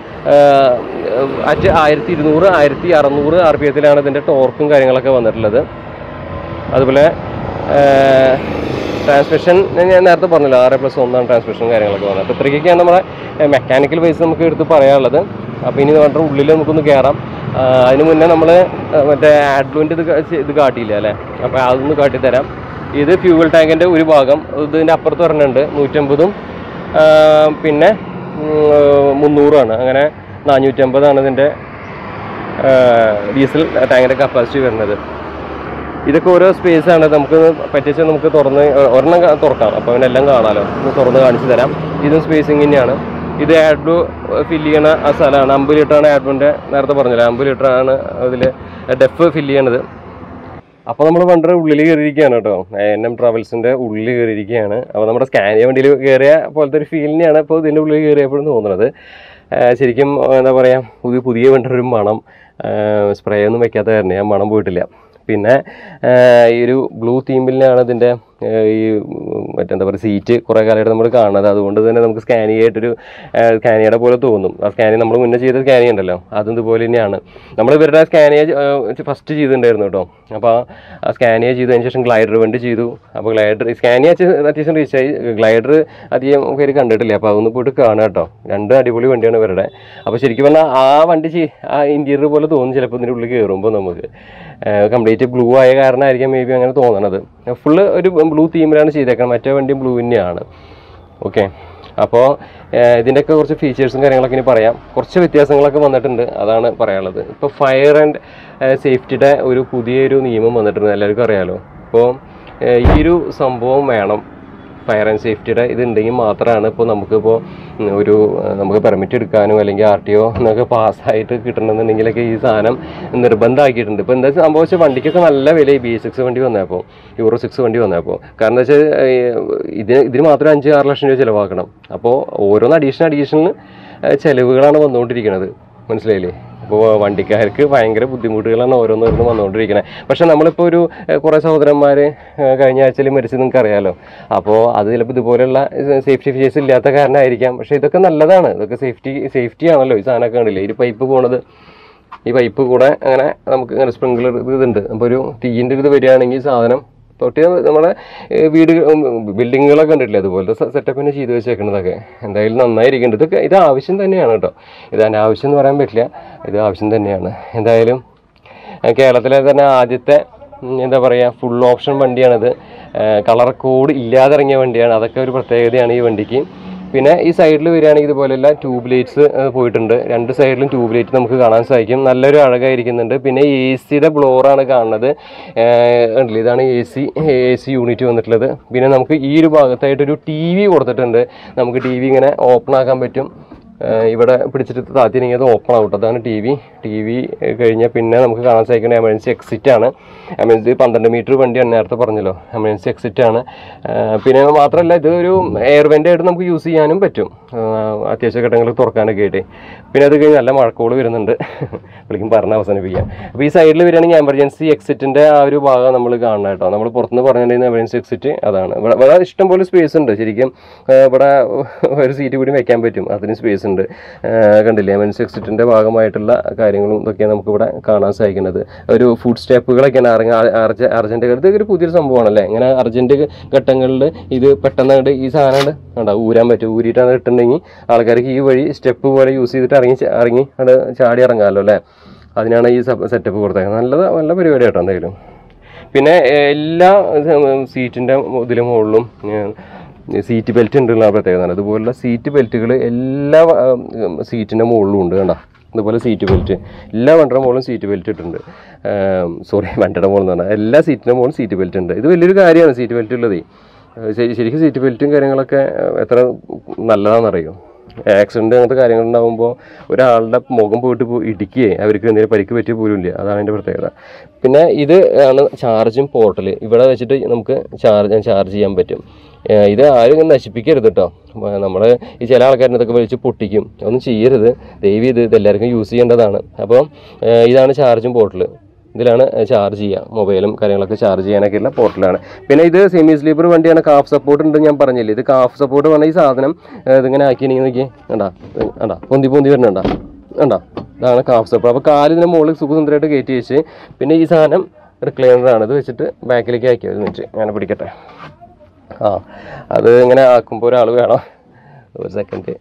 അറ്റ് ആയിരത്തി ഇരുന്നൂറ് ആയിരത്തി അറുന്നൂറ് ആർ പി എത്തിലാണ് ഇതിൻ്റെ ടോർക്കും കാര്യങ്ങളൊക്കെ വന്നിട്ടുള്ളത് അതുപോലെ ട്രാൻസ്മിഷൻ ഞാൻ നേരത്തെ പറഞ്ഞല്ലോ ആറ് പ്ലസ് ഒന്നാണ് ട്രാൻസ്മിഷൻ കാര്യങ്ങളൊക്കെ വന്നത് അപ്പോൾ ഇത്രയ്ക്കൊക്കെയാണ് നമ്മുടെ മെക്കാനിക്കൽ വൈസ് നമുക്ക് എടുത്ത് പറയാനുള്ളത് അപ്പോൾ ഇനി നമ്മുടെ ഉള്ളിൽ നമുക്കൊന്ന് കയറാം ആ, അതിന് മുന്നേ നമ്മൾ മറ്റേ ആഡ്ലുവിൻ്റെ ഇത് കാ- ഇത് കാട്ടിയില്ല അല്ലേ അപ്പോൾ അതൊന്ന് കാട്ടിത്തരാം ഇത് ഫ്യൂവൽ ടാങ്കിൻ്റെ ഒരു ഭാഗം ഇതിൻ്റെ അപ്പുറത്ത് പറഞ്ഞിട്ടുണ്ട് നൂറ്റമ്പതും ആ, പിന്നെ ഉം, മുന്നൂറാണ് അങ്ങനെ നാനൂറ്റമ്പതാണ് ഇതിൻ്റെ ഡീസൽ ടാങ്കിൻ്റെ കപ്പാസിറ്റി വരുന്നത് ഇതൊക്കെ ഓരോ സ്പേസ് ആണ് നമുക്ക് പറ്റിച്ച് നമുക്ക് തുറന്ന് ഒരെണ്ണം കാ- തുറക്കാം അപ്പോൾ അവനെല്ലാം കാണാമല്ലോ ഒന്ന് തുറന്ന് കാണിച്ചു തരാം ഇതും സ്പേസിങ് തന്നെയാണ് ഇത് ആഡ്ബു ഫില്ല് ചെയ്യണ ആ സ്ഥലമാണ് അമ്പത് ലിറ്ററാണ് ആഡ്ബുൻ്റെ നേരത്തെ പറഞ്ഞില്ല അമ്പത് ലിറ്ററാണ് അതിൽ ഡെഫ് ഫില്ല് ചെയ്യണത് അപ്പോൾ നമ്മൾ വണ്ടിയുടെ ഉള്ളിൽ കയറിയിരിക്കുകയാണ് കേട്ടോ എൻ എം ട്രാവൽസിൻ്റെ ഉള്ളിൽ കയറിയിരിക്കുകയാണ് അപ്പോൾ നമ്മുടെ സ്കാനിയ വണ്ടിയിൽ കയറിയ പോലത്തെ ഒരു ഫീലിനെയാണ് ഇപ്പോൾ ഇതിൻ്റെ ഉള്ളിൽ കയറിയപ്പോഴും തോന്നുന്നത് ആ, ശരിക്കും എന്താ പറയുക പുതിയ പുതിയ വണ്ടിയുടെ ഒരു മണം സ്പ്രേ ഒന്നും വെക്കാത്ത കാരണം ഞാൻ മണം പോയിട്ടില്ല പിന്നെ ആ, ഈ ഒരു ബ്ലൂ തീമിലാണ് ഇതിൻ്റെ ആ, ഈ ഉം, മറ്റെന്താ പറയുക സീറ്റ് കുറേ കാലമായിട്ട് നമ്മൾ കാണുന്നത് അതുകൊണ്ട് തന്നെ നമുക്ക് സ്കാനിയ ആയിട്ടൊരു സ്കാനിയയുടെ പോലെ തോന്നും ആ സ്കാനിയ നമ്മൾ മുന്നേ ചെയ്ത സ്കാനിയ ഉണ്ടല്ലോ അതും ഇതുപോലെ തന്നെയാണ് നമ്മൾ ഇവരുടെ സ്കാനിയ ഫസ്റ്റ് ചെയ്തിട്ടുണ്ടായിരുന്നു കേട്ടോ അപ്പോൾ ആ സ്കാനിയ ചെയ്തതിന് ശേഷം ഗ്ലൈഡർ വണ്ടി ചെയ്തു അപ്പോൾ ഗ്ലൈഡർ സ്കാനിയ അത്യാവശ്യം റീച്ചായി ഗ്ലൈഡർ അധികം പേര് കണ്ടിട്ടില്ല അപ്പോൾ അതൊന്ന് പോയിട്ട് കാണുക കേട്ടോ രണ്ട് അടിപൊളി വണ്ടിയാണ് ഇവരുടെ അപ്പോൾ ശരിക്കും പറഞ്ഞാൽ ആ വണ്ടി ചെയ് ആ ഇൻറ്റീരിയർ പോലെ തോന്നും ചിലപ്പോൾ ഇതിൻ്റെ ഉള്ളിൽ കയറുമ്പോൾ നമുക്ക് കംപ്ലീറ്റ് ബ്ലൂ ആയ കാരണമായിരിക്കാം മേ ബി അങ്ങനെ തോന്നണത് ഫുള്ള് ഒരു ബ്ലൂ തീമിലാണ് ചെയ്തേക്കുന്നത് മറ്റേ വണ്ടി ബ്ലൂ തന്നെയാണ് ഓക്കെ അപ്പോൾ ഇതിൻ്റെയൊക്കെ കുറച്ച് ഫീച്ചേഴ്സും കാര്യങ്ങളൊക്കെ ഇനി പറയാം കുറച്ച് വ്യത്യാസങ്ങളൊക്കെ വന്നിട്ടുണ്ട് അതാണ് പറയാനുള്ളത് ഇപ്പോൾ ഫയർ ആൻഡ് സേഫ്റ്റിയുടെ ഒരു പുതിയൊരു നിയമം വന്നിട്ടുണ്ട് എല്ലാവർക്കും അറിയാലോ അപ്പോൾ ഈ ഒരു സംഭവം വേണം ഫയർ ആൻഡ് സേഫ്റ്റിയുടെ ഇതുണ്ടെങ്കിൽ മാത്രമാണ് ഇപ്പോൾ നമുക്കിപ്പോൾ ഉം, ഒരു ഏഹ്, നമുക്ക് പെർമിറ്റ് എടുക്കാനോ അല്ലെങ്കിൽ ആർ ടി ഒ എന്നൊക്കെ പാസ്സായിട്ട് കിട്ടണമെന്നുണ്ടെങ്കിലൊക്കെ ഈ സാധനം നിർബന്ധമാക്കിയിട്ടുണ്ട് ഇപ്പോൾ എന്താ സംഭവിച്ചാൽ വണ്ടിക്കൊക്കെ നല്ല വില ബി സിക്സ് വണ്ടി വന്നപ്പോൾ യൂറോ സിക്സ് വണ്ടി വന്നപ്പോൾ കാരണം എന്താ വെച്ചാൽ ഇതിന് ഇതിന് മാത്രം അഞ്ച് ആറ് ലക്ഷം രൂപ ചിലവാക്കണം അപ്പോൾ ഓരോന്ന് അഡീഷണൽ അഡീഷണൽ ചിലവുകളാണ് വന്നുകൊണ്ടിരിക്കുന്നത് മനസ്സിലായില്ലേ അപ്പോൾ വണ്ടിക്കാർക്ക് ഭയങ്കര ബുദ്ധിമുട്ടുകളാണ് ഓരോന്നോരോന്ന് വന്നുകൊണ്ടിരിക്കുന്നത് പക്ഷേ നമ്മളിപ്പോൾ ഒരു ഏഹ്, കുറേ സഹോദരന്മാർ കഴിഞ്ഞ ആഴ്ചയിൽ മരിച്ചത് നിങ്ങൾക്ക് അറിയാലോ അപ്പോൾ അത് ചിലപ്പോൾ ഇതുപോലെയുള്ള സേഫ്റ്റി ഫീച്ചേഴ്സ് ഇല്ലാത്ത കാരണമായിരിക്കാം പക്ഷേ ഇതൊക്കെ നല്ലതാണ് ഇതൊക്കെ സേഫ്റ്റി സേഫ്റ്റി ആണല്ലോ ഈ സാധനമൊക്കെ കണ്ടില്ലേ ഈ പൈപ്പ് പോണത് ഈ പൈപ്പ് കൂടെ അങ്ങനെ നമുക്ക് ഇങ്ങനെ സ്പ്രിങ്ക്ലർ ഇതുണ്ട് അപ്പോൾ ഒരു തീയിൻ്റെ ഒരു ഇത് വരികയാണെങ്കിൽ സാധനം തൊട്ട് നമ്മുടെ ഏഹ്, വീട് ബിൽഡിങ്ങുകളൊക്കെ കണ്ടിട്ടില്ലേ അതുപോലത്തെ സെറ്റപ്പിന് ചെയ്ത് വെച്ചേക്കുന്നതൊക്കെ എന്തായാലും നന്നായിരിക്കുന്നുണ്ട് ഇതൊക്കെ ഇത് ആവശ്യം തന്നെയാണ് കേട്ടോ ഇത് അനാവശ്യം എന്ന് പറയാൻ പറ്റില്ല ഇത് ആവശ്യം തന്നെയാണ് എന്തായാലും ഏഹ്, കേരളത്തിലെ തന്നെ ആദ്യത്തെ ഉം, എന്താ പറയുക ഫുൾ ഓപ്ഷൻ വണ്ടിയാണിത് കളർ കോഡ് ഇല്ലാതെ ഇറങ്ങിയ വണ്ടിയാണ് അതൊക്കെ ഒരു പ്രത്യേകതയാണ് ഈ വണ്ടിക്ക് പിന്നെ ഈ സൈഡിൽ വരികയാണെങ്കിൽ ഇതുപോലെയുള്ള ട്യൂബ് ലൈറ്റ്സ് പോയിട്ടുണ്ട് രണ്ട് സൈഡിലും ട്യൂബ് ലൈറ്റ് നമുക്ക് കാണാൻ സാധിക്കും നല്ലൊരു അഴകായിരിക്കുന്നുണ്ട് പിന്നെ എ സിയുടെ ബ്ലോറാണ് കാണുന്നത് ഏഹ് കണ്ടില്ലേ ഇതാണ് A C A C unit വന്നിട്ടുള്ളത് പിന്നെ നമുക്ക് ഈ ഒരു ഭാഗത്തായിട്ടൊരു ടി വി കൊടുത്തിട്ടുണ്ട് നമുക്ക് ടി വി ഇങ്ങനെ ഓപ്പൺ ആക്കാൻ പറ്റും ഏഹ് ഇവിടെ പിടിച്ചിട്ട് താത്തിനെങ്കിൽ അത് ഓപ്പൺ ആവും ട്ടോ. അതാണ് ടി വി ടി വി കഴിഞ്ഞാൽ പിന്നെ നമുക്ക് കാണാൻ സാധിക്കുന്ന എമർജൻസി എക്സിറ്റ് ആണ് എമർജൻസി പന്ത്രണ്ട് മീറ്റർ വണ്ടിയാണ് നേരത്തെ പറഞ്ഞല്ലോ എമർജൻസി എക്സിറ്റ് ആണ് ഏഹ് പിന്നെ മാത്രമല്ല ഇത് ഒരു എയർ വെൻ്റ് ആയിട്ട് നമുക്ക് യൂസ് ചെയ്യാനും പറ്റും ഏഹ് അത്യാവശ്യ ഘട്ടങ്ങളിൽ തുറക്കാനൊക്കെ ആയിട്ട് പിന്നെ അത് കഴിഞ്ഞ് നല്ല മഴക്കോള് വരുന്നുണ്ട് വിളിക്കും പറഞ്ഞ് അവസാനിപ്പിക്കാം അപ്പോൾ ഈ സൈഡിൽ വരികയാണെങ്കിൽ എമർജൻസി എക്സിറ്റിൻ്റെ ആ ഒരു ഭാഗം നമ്മൾ കാണണം കേട്ടോ നമ്മൾ പുറത്തുനിന്ന് പറഞ്ഞിട്ടുണ്ടെങ്കിൽ എമർജൻസി എക്സിറ്റ് അതാണ് ഇവിടെ ഇവിടെ ഇഷ്ടംപോലെ സ്പേസ് ഉണ്ട് ശരിക്കും ഏഹ് ഇവിടെ ഒരു സീറ്റ് കൂടി വെക്കാൻ പറ്റും അതിന് സ്പേസ് ഉണ്ട് ഉണ്ട് ആ, കണ്ടില്ലേ എമൻസ് എക്സിറ്റിൻ്റെ ഭാഗമായിട്ടുള്ള കാര്യങ്ങളും ഇതൊക്കെയാണ് നമുക്കിവിടെ കാണാൻ സാധിക്കുന്നത് ഒരു ഫുഡ് സ്റ്റെപ്പുകളൊക്കെയാണ് ഇറങ്ങി അർജ അർജൻറ്റ് ഇത് ഒരു പുതിയൊരു സംഭവമാണല്ലേ ഇങ്ങനെ അർജൻറ്റ് ഘട്ടങ്ങളിൽ ഇത് പെട്ടെന്ന് അങ്ങട് ഈ സാധനം കണ്ടോ ഊരാൻ പറ്റും ഊരിയിട്ടാണ് ഇട്ടുണ്ടെങ്കിൽ ആൾക്കാർക്ക് ഈ വഴി സ്റ്റെപ്പ് പോലെ യൂസ് ചെയ്തിട്ട് ഇറങ്ങി ച- ഇറങ്ങി അത് ചാടി ഇറങ്ങാമല്ലോ അല്ലേ അതിനാണ് ഈ സെറ്റപ്പ് കൊടുത്തേക്കുന്നത് നല്ലത് നല്ല പരിപാടി കേട്ടോ എന്തായാലും പിന്നെ ഏഹ്, എല്ലാ സീറ്റിൻ്റെ ഇതിലും മുകളിലും ഏഹ്, സീറ്റ് ബെൽറ്റ് ഉണ്ടുള്ള പ്രത്യേകത അതുപോലുള്ള സീറ്റ് ബെൽറ്റുകൾ എല്ലാ സീറ്റിൻ്റെ മുകളിലും ഉണ്ട് കണ്ടോ അതുപോലെ സീറ്റ് ബെൽറ്റ് എല്ലാ വണ്ടിയുടെ മുകളിലും സീറ്റ് ബെൽറ്റ് ഇട്ടിട്ടുണ്ട് സോറി വണ്ടിയുടെ മുകളിൽ എന്ന് പറഞ്ഞാൽ എല്ലാ സീറ്റിൻ്റെ മുകളിലും സീറ്റ് ബെൽറ്റ് ഉണ്ട് ഇത് വലിയൊരു കാര്യമാണ് സീറ്റ് ബെൽറ്റ് ഉള്ളതേ ഏഹ് ശരി- ശരിക്കും സീറ്റ് ബെൽറ്റും കാര്യങ്ങളൊക്കെ ഏഹ്, എത്ര നല്ലതാണെന്നറിയോ ആക്സിഡൻറ്റ് അങ്ങനത്തെ കാര്യങ്ങളുണ്ടാകുമ്പോൾ ഒരാളുടെ മുഖം പോയിട്ട് പോ- ഇടിക്കുകയെ അവർക്ക് എന്തെങ്കിലും പരിക്ക് പറ്റിയ പോലും ഇല്ല അതാണ് അതിൻ്റെ പ്രത്യേകത പിന്നെ ഇത് ആണ് ചാർജിങ് പോർട്ടൽ ഇവിടെ വെച്ചിട്ട് നമുക്ക് ചാർജ് ചാർജ് ചെയ്യാൻ പറ്റും ഏഹ് ഇത് ആരും ഇങ്ങനെ നശിപ്പിക്കരുത് കേട്ടോ നമ്മൾ ഈ ചില ആൾക്കാരിനെ ഇതൊക്കെ വലിച്ച് പൊട്ടിക്കും ഒന്നും ചെയ്യരുത് ദയവ് ഇത് ഇതെല്ലാവർക്കും യൂസ് ചെയ്യേണ്ടതാണ് അപ്പോൾ ഏഹ് ഇതാണ് ചാർജിങ് പോർട്ടൽ ഇതിലാണ് ചാർജ് ചെയ്യുക മൊബൈലും കാര്യങ്ങളൊക്കെ ചാർജ് ചെയ്യാനൊക്കെയുള്ള പോർട്ടലാണ് പിന്നെ ഇത് സെമി സ്ലീപ്പർ വണ്ടിയാണ് കാഫ് സപ്പോർട്ട് ഉണ്ട് ഞാൻ പറഞ്ഞില്ലേ ഇത് കാഫ് സപ്പോർട്ട് പറഞ്ഞ ഈ സാധനം ഏഹ് ഇതിങ്ങനെ ആക്കി നോക്കി കണ്ടാ കണ്ടാ പൊന്തി പൊന്തി വരുന്നുണ്ടാ കണ്ടാ ഇതാണ് കാഫ് സപ്പോർട്ട് അപ്പോൾ കാല് ഇതിന് മുകളിൽ സുഖസുന്ദരമായിട്ട് കയറ്റി വെച്ച് പിന്നെ ഈ സാധനം റിക്ലൈനറാണ് ഇത് വെച്ചിട്ട് ബാക്കിലേക്ക് ആക്കി ഒരു മിനിറ്റ് ഞാൻ പിടിക്കട്ടെ ആ അത് ഇങ്ങനെ ആക്കുമ്പോൾ ഒരാൾ വേണം ഒരു സെക്കൻഡ്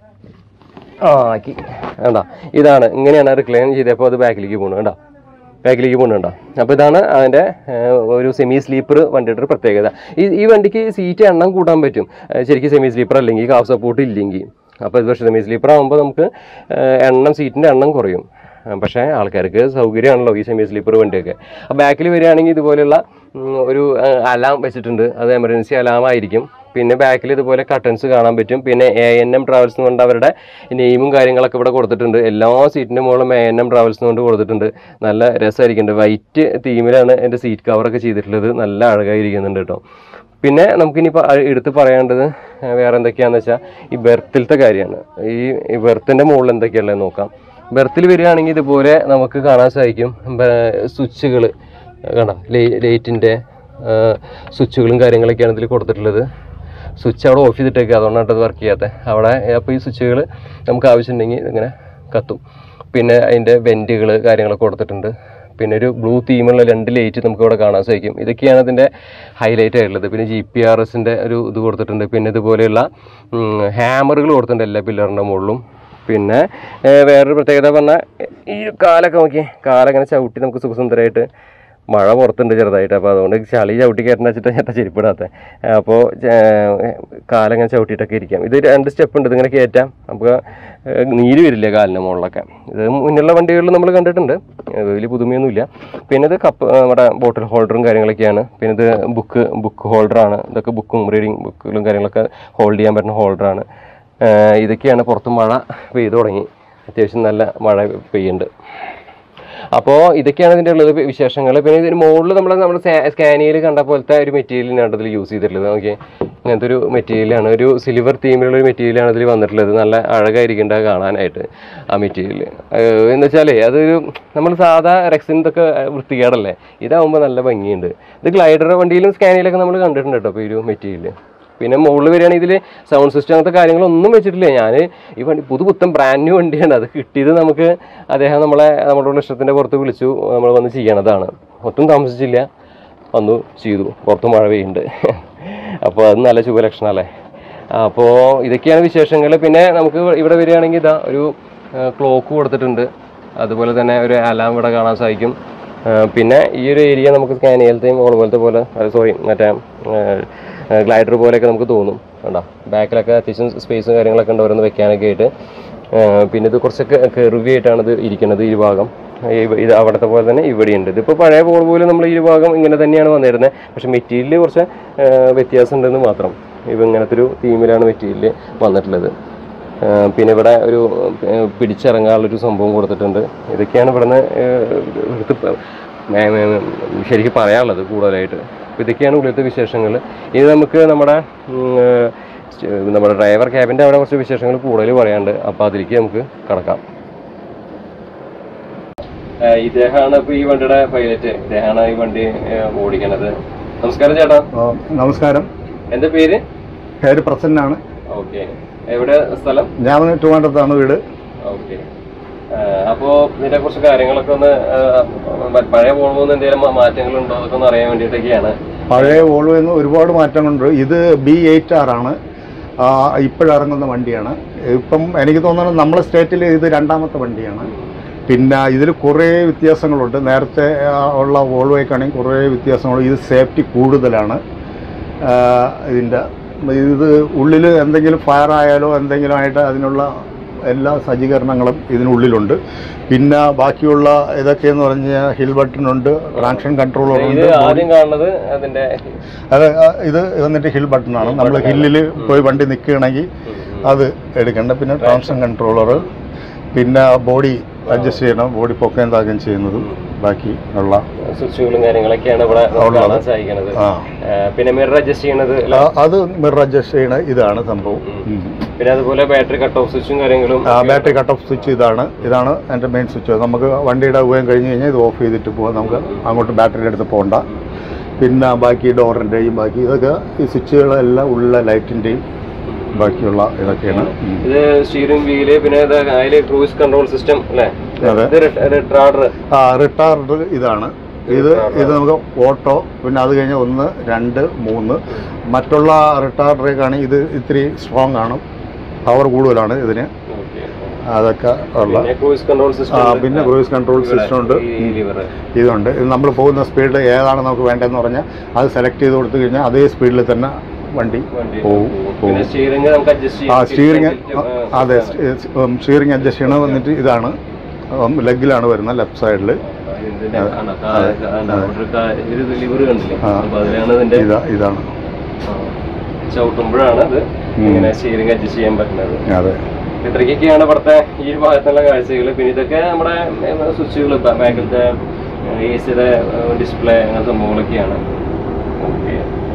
ആ ആക്കി വേണ്ട ഇതാണ് ഇങ്ങനെയാണ് റിക്ലൈൻ ചെയ്തപ്പോൾ അത് ബാക്കിലേക്ക് പോകുന്നത് കേട്ടോ ബാക്കിലേക്ക് പോകുന്നുണ്ടോ അപ്പോൾ ഇതാണ് അതിൻ്റെ ഏഹ്, ഒരു സെമി സ്ലീപ്പർ വണ്ടിയുടെ ഒരു പ്രത്യേകത ഈ ഈ വണ്ടിക്ക് സീറ്റ് എണ്ണം കൂട്ടാൻ പറ്റും ഏഹ്, ശരിക്കും സെമി സ്ലീപ്പർ അല്ലെങ്കിൽ കാഫ് സപ്പോർട്ട് ഇല്ലെങ്കിൽ അപ്പോൾ ഇത് പക്ഷേ സെമി സ്ലീപ്പർ ആകുമ്പോൾ നമുക്ക് ഏഹ്, എണ്ണം സീറ്റിൻ്റെ എണ്ണം കുറയും ആ, പക്ഷേ ആൾക്കാർക്ക് സൗകര്യമാണല്ലോ ഈ സെമി സ്ലീപ്പർ വണ്ടിയൊക്കെ അപ്പോൾ ബാക്കിൽ വരികയാണെങ്കിൽ ഇതുപോലെയുള്ള ഉം, ഒരു അലാം വെച്ചിട്ടുണ്ട് അത് എമർജൻസി അലാം ആയിരിക്കും പിന്നെ ബാക്കിൽ ഇതുപോലെ കട്ടൻസ് കാണാൻ പറ്റും പിന്നെ എ എൻ എം ട്രാവൽസ് എന്ന് കൊണ്ട് അവരുടെ നെയിമും കാര്യങ്ങളൊക്കെ ഇവിടെ കൊടുത്തിട്ടുണ്ട് എല്ലാ സീറ്റിൻ്റെ മുകളിലും എ എൻ എം ട്രാവൽസ് കൊണ്ട് കൊടുത്തിട്ടുണ്ട് നല്ല രസമായിരിക്കുന്നുണ്ട് വൈറ്റ് തീമിലാണ് എൻ്റെ സീറ്റ് കവറൊക്കെ ചെയ്തിട്ടുള്ളത് നല്ല അഴകായിരിക്കുന്നുണ്ട് കേട്ടോ പിന്നെ നമുക്കിനിപ്പോൾ എടുത്ത് പറയേണ്ടത് ഏഹ്, വേറെ എന്തൊക്കെയാണെന്ന് വെച്ചാൽ ഈ ബെർത്തിലത്തെ കാര്യമാണ് ഈ ബെർത്തിൻ്റെ മുകളിൽ എന്തൊക്കെയുള്ളത് നോക്കാം ബെർത്തിൽ വരികയാണെങ്കിൽ ഇതുപോലെ നമുക്ക് കാണാൻ സാധിക്കും സ്വിച്ചുകൾ കണ്ട ലൈറ്റിൻ്റെ സ്വിച്ചുകളും കാര്യങ്ങളൊക്കെയാണ് ഇതിൽ കൊടുത്തിട്ടുള്ളത് സ്വിച്ച് അവിടെ ഓഫ് ചെയ്തിട്ടേക്കുക അതുകൊണ്ടാണ് അത് വർക്ക് ചെയ്യാത്തത് അവിടെ അപ്പോൾ ഈ സ്വിച്ചുകൾ നമുക്ക് ആവശ്യമുണ്ടെങ്കിൽ ഇങ്ങനെ കത്തും പിന്നെ അതിൻ്റെ വെൻറ്റുകൾ കാര്യങ്ങളൊക്കെ കൊടുത്തിട്ടുണ്ട് പിന്നെ ഒരു ബ്ലൂ തീമുള്ള രണ്ട് ലൈറ്റ് നമുക്ക് ഇവിടെ കാണാൻ സാധിക്കും ഇതൊക്കെയാണ് ഇതിൻ്റെ ഹൈലൈറ്റ് ആയിട്ടുള്ളത് പിന്നെ ജി പി ആർ എസിൻ്റെ ഒരു ഇത് കൊടുത്തിട്ടുണ്ട് പിന്നെ ഇതുപോലെയുള്ള ഹാമറുകൾ കൊടുത്തിട്ടുണ്ട് എല്ലാ പില്ലറിൻ്റെ മുകളിലും പിന്നെ ഏഹ്, വേറൊരു പ്രത്യേകത പറഞ്ഞാൽ ഈ കാലൊക്കെ നോക്കി കാലങ്ങനെ ചവിട്ടി നമുക്ക് സുഖസുന്ദരമായിട്ട് മഴ പുറത്തുണ്ട് ചെറുതായിട്ട് അപ്പോൾ അതുകൊണ്ട് ചളി ചവിട്ടി കയറ്റുന്ന വെച്ചിട്ട് ചേട്ടാ ചെരുപ്പിടാത്ത അപ്പോൾ കാലങ്ങനെ ചവിട്ടിയിട്ടൊക്കെ ഇരിക്കാം ഇത് രണ്ട് സ്റ്റെപ്പ് ഉണ്ട് ഇതിങ്ങനെ കയറ്റാം നമുക്ക് ഏഹ്, നീര് വരില്ല കാലിൻ്റെ മുകളിലൊക്കെ ഇത് മുന്നുള്ള വണ്ടികളിൽ നമ്മൾ കണ്ടിട്ടുണ്ട് ഇത് വലിയ പുതുമയൊന്നുമില്ല പിന്നെ ഇത് കപ്പ് നമ്മുടെ ബോട്ടിൽ ഹോൾഡറും കാര്യങ്ങളൊക്കെയാണ് പിന്നെ ഇത് ബുക്ക് ബുക്ക് ഹോൾഡറാണ് ഇതൊക്കെ ബുക്കും റീഡിങ് ബുക്കുകളും കാര്യങ്ങളൊക്കെ ഹോൾഡ് ചെയ്യാൻ പറ്റുന്ന ഹോൾഡറാണ് ഇതൊക്കെയാണ് പുറത്ത് മഴ പെയ്തു തുടങ്ങി അത്യാവശ്യം നല്ല മഴ പെയ്യുന്നുണ്ട് അപ്പോൾ ഇതൊക്കെയാണ് ഇതിൻ്റെ ഉള്ളത് വിശേഷങ്ങൾ പിന്നെ ഇതിന് മുകളിൽ നമ്മൾ നമ്മൾ സ്കാനിയയിൽ കണ്ട പോലത്തെ ഒരു മെറ്റീരിയലാണ് ഇതിൽ യൂസ് ചെയ്തിട്ടുള്ളത് ഓക്കെ ഇങ്ങനത്തെ ഒരു മെറ്റീരിയലാണ് ഒരു സിൽവർ തീമിലുള്ള ഒരു മെറ്റീരിയലാണ് ഇതിൽ വന്നിട്ടുള്ളത് നല്ല അഴകായിരിക്കേണ്ട കാണാനായിട്ട് ആ മെറ്റീരിയൽ എന്ന് വെച്ചാലേ അതൊരു നമ്മൾ സാധാ റെക്സിൻ ഇതൊക്കെ വൃത്തികേടല്ലേ ഇതാവുമ്പോൾ നല്ല ഭംഗിയുണ്ട് ഇത് ഗ്ലൈഡർ വണ്ടിയിലും സ്കാനിയിലൊക്കെ നമ്മൾ കണ്ടിട്ടുണ്ട് കേട്ടോ അപ്പോൾ ഈ ഒരു മെറ്റീരിയൽ പിന്നെ മുകളിൽ വരികയാണെങ്കിൽ ഇതിൽ സൗണ്ട് സിസ്റ്റം അങ്ങനത്തെ കാര്യങ്ങളൊന്നും വെച്ചിട്ടില്ല ഞാൻ ഈ വണ്ടി പുതു പുത്തൻ ബ്രാൻഡ് ന്യൂ വണ്ടിയാണ് അത് കിട്ടിയത് നമുക്ക് അദ്ദേഹം നമ്മളെ നമ്മുടെ ഇഷ്ടത്തിൻ്റെ പുറത്ത് വിളിച്ചു നമ്മൾ വന്ന് ചെയ്യണതാണ് ഒട്ടും താമസിച്ചില്ല വന്നു ചെയ്തു പുറത്ത് മഴ പെയ്യുന്നുണ്ട് അപ്പോൾ അത് നല്ല ശുഭലക്ഷണമല്ലേ അപ്പോൾ ഇതൊക്കെയാണ് വിശേഷങ്ങൾ പിന്നെ നമുക്ക് ഇവിടെ വരികയാണെങ്കിൽ ഇതാ ഒരു ക്ലോക്ക് കൊടുത്തിട്ടുണ്ട് അതുപോലെ തന്നെ ഒരു അലാം ഇവിടെ കാണാൻ സാധിക്കും ആ, പിന്നെ ഈ ഒരു ഏരിയ നമുക്ക് സ്കാനിയലത്തെയും അതുപോലത്തെ പോലെ സോറി മറ്റേ ഗ്ലൈഡർ പോലെയൊക്കെ നമുക്ക് തോന്നും കണ്ടോ ബാക്കിലൊക്കെ അത്യാവശ്യം സ്പേസും കാര്യങ്ങളൊക്കെ ഉണ്ട് ഓരോന്ന് വെക്കാനൊക്കെ ആയിട്ട് ആ, പിന്നെ ഇത് കുറച്ചൊക്കെ കെറുവി ആയിട്ടാണ് ഇത് ഇരിക്കുന്നത് ഈ ഭാഗം ഈ- ഇത് അവിടുത്തെ പോലെ തന്നെ ഇവിടെയുണ്ട് ഇതിപ്പോൾ പഴയ പോൾ പോലെ നമ്മൾ ഈ ഭാഗം ഇങ്ങനെ തന്നെയാണ് വന്നിരുന്നത് പക്ഷേ മെറ്റീരിയൽ കുറച്ച് ആ, വ്യത്യാസം ഉണ്ടെന്ന് മാത്രം ഇവ ഇങ്ങനത്തെ ഒരു തീമിലാണ് മെറ്റീരിയൽ വന്നിട്ടുള്ളത് ആ, പിന്നെ ഇവിടെ ഒരു ആ, പിടിച്ചിറങ്ങാനുള്ളൊരു സംഭവം കൊടുത്തിട്ടുണ്ട് ഇതൊക്കെയാണ് ഇവിടുന്ന് ആ, എടുത്ത് പ- മേ- മേ- ശരിക്കും പറയാനുള്ളത് കൂടുതലായിട്ട് അപ്പോൾ ഇതൊക്കെയാണ് ഉള്ളിലത്തെ വിശേഷങ്ങൾ ഇനി നമുക്ക് നമ്മുടെ ഉം, ആ, സ്റ്റ- നമ്മുടെ ഡ്രൈവർ ക്യാബിൻ്റെ അവിടെ കുറച്ച് വിശേഷങ്ങൾ കൂടുതൽ പറയാനുണ്ട് അപ്പോൾ അതിലേക്ക് നമുക്ക് കടക്കാം ഇദ്ദേഹമാണ് ഇപ്പോൾ ഈ വണ്ടിയുടെ പൈലറ്റ് ഇദ്ദേഹമാണ് ഈ വണ്ടി ഓടിക്കണത് നമസ്കാരം ചേട്ടാ ആ, നമസ്കാരം എൻ്റെ പേര് പേര് പ്രസന്നാണ് ഓക്കെ എവിടെ സ്ഥലം ഞാൻ ട്രിവാൻഡ്രത്താണ് വീട് ഓക്കെ അപ്പോ ഇതിനെ കുറിച്ച് കാര്യങ്ങളൊക്കെ ഒന്ന് ആ, പഴയ വോൾവോന്ന് എന്തെങ്കിലും മാറ്റങ്ങളുണ്ടോ അതൊക്കെ ഒന്ന് അറിയാൻ വേണ്ടിയിട്ടൊക്കെയാണ് പഴയ വോൾവോ എന്ന് ഒരുപാട് മാറ്റങ്ങളുണ്ട് ഇത് ബി എയ്റ്റ് ആറാണ് ഇപ്പോഴിറങ്ങുന്ന വണ്ടിയാണ് ഇപ്പം എനിക്ക് തോന്നുന്നത് നമ്മുടെ സ്റ്റേറ്റിൽ ഇത് രണ്ടാമത്തെ വണ്ടിയാണ് പിന്നെ ഇതിൽ കുറേ വ്യത്യാസങ്ങളുണ്ട് നേരത്തെ ആ, ഉള്ള വോൾവോയ്ക്കാണെങ്കിൽ കുറേ വ്യത്യാസങ്ങളുണ്ട് ഇത് സേഫ്റ്റി കൂടുതലാണ് ആ, ഇതിൻ്റെ ഇത് ഉള്ളിൽ എന്തെങ്കിലും ഫയർ ആയാലോ എന്തെങ്കിലും ആയിട്ട് അതിനുള്ള എല്ലാ സജ്ജീകരണങ്ങളും ഇതിനുള്ളിലുണ്ട് പിന്നെ ബാക്കിയുള്ള ഇതൊക്കെയെന്ന് പറഞ്ഞാൽ ഹിൽ ബട്ടണുണ്ട് ട്രാൻഷൻ കൺട്രോളർ ഇത് ഉണ്ട് ആദ്യം കാണുന്നത് അതിന്റെ അത് ആ, ഇത് വന്നിട്ട് ഹിൽ ബട്ടണാണ് നമ്മൾ ഹില്ലിൽ പോയി വണ്ടി നിൽക്കുകയാണെങ്കിൽ അത് എടുക്കേണ്ട പിന്നെ ട്രാൻഷൻ കൺട്രോളർ പിന്നെ ബോഡി അഡ്ജസ്റ്റ് ചെയ്യണം ബോഡി പൊക്കുകയും താക്കുകയും ചെയ്യുന്നതും ബാക്കി ഉള്ള സ്വിച്ചുകളും കാര്യങ്ങളൊക്കെയാണ് ഇവിടെ നമുക്ക് ഉള്ളത്. കാണാൻ സാധിക്കുന്നത് ആ ആ, പിന്നെ മിറർ അഡ്ജസ്റ്റ് ചെയ്യണത് ആ, അത് മിറർ അഡ്ജസ്റ്റ് ചെയ്യണ ഇതാണ് സംഭവം ഉം. പിന്നെ അതുപോലെ ബാറ്ററി കട്ട് ഓഫ് സ്വിച്ചും കാര്യങ്ങളും ആ ബാറ്ററി കട്ട് ഓഫ് സ്വിച്ച് ഇതാണ് ഇതാണ് എൻ്റെ മെയിൻ സ്വിച്ച് നമുക്ക് വണ്ടിയുടെ ഉപയോഗം കഴിഞ്ഞ് കഴിഞ്ഞാൽ ഇത് ഓഫ് ചെയ്തിട്ട് പോകാം നമുക്ക് അങ്ങോട്ട് ബാറ്ററിയുടെ അടുത്ത് പോകണ്ട പിന്നെ ബാക്കി ഡോറിൻ്റെയും ബാക്കി ഇതൊക്കെ ഈ സ്വിച്ചുകളെല്ലാം ഉള്ള ലൈറ്റിൻ്റെയും ബാക്കിയുള്ള ഇതൊക്കെയാണ് ഉം. ഇത് സ്റ്റീറിംഗ് വീല് പിന്നെ ഇത് അതില് ക്രൂസ് കൺട്രോൾ സിസ്റ്റം അല്ലേ അതെ. ഇത് റിട്രാഡർ ആ റിട്ടാർഡ് ഇതാണ് ഇത് ഇത് നമുക്ക് ഓട്ടോ പിന്നെ അത് കഴിഞ്ഞ് ഒന്ന് രണ്ട് മൂന്ന് മറ്റുള്ള റിട്ടാർഡറേക്കാണെങ്കിൽ ഇത് ഇത്തിരി സ്ട്രോങ് ആണ് പവർ കൂടുതലാണ് ഇതിന് അതൊക്കെ ഉള്ള പിന്നെ ക്രൂസ് കൺട്രോൾ ആ സിസ്റ്റം പിന്നെ ക്രൂയിസ് കൺട്രോൾ സിസ്റ്റം ഉണ്ട് ലിവർ ഇതുണ്ട് ഇത് നമ്മൾ പോകുന്ന സ്പീഡ് ഏതാണ് നമുക്ക് വേണ്ടതെന്ന് പറഞ്ഞാൽ അത് സെലക്ട് ചെയ്ത് കൊടുത്തു കഴിഞ്ഞാൽ അതേ സ്പീഡിൽ തന്നെ വണ്ടി പോകും പിന്നെ പോകും സ്റ്റിയറിംഗ് നമുക്ക് അഡ്ജസ്റ്റ് ആ സ്റ്റിയറിംഗ് അതെ സ്റ്റിയറിംഗ് അഡ്ജസ്റ്റ് ചെയ്യണത് വന്നിട്ട് ഇതാണ് ലെഗിലാണ് വരുന്നത് ലെഫ്റ്റ് സൈഡിൽ ലിവർ കണ്ടില്ലേ ആ. അപ്പൊ അതിലാണ് ഇതിന്റെ ഇതാ ഇതാണ് ആ, ചവിട്ടുമ്പോഴാണ് ഇത് ഉം. ഇങ്ങനെ സ്റ്റിയറിംഗ് അഡ്ജസ്റ്റ് ചെയ്യാൻ പറ്റുന്നത് അതെ ഇത്രയ്ക്കൊക്കെയാണ് ഇവിടുത്തെ ഈ ഒരു ഭാഗത്തുള്ള കാഴ്ചകൾ പിന്നെ ഇതൊക്കെ നമ്മുടെ സ്വിച്ചുകൾ ബാക്കിലത്തെ എ സിയുടെ ഡിസ്പ്ലേ അങ്ങനെ സംഭവങ്ങളൊക്കെയാണ് ഓക്കെ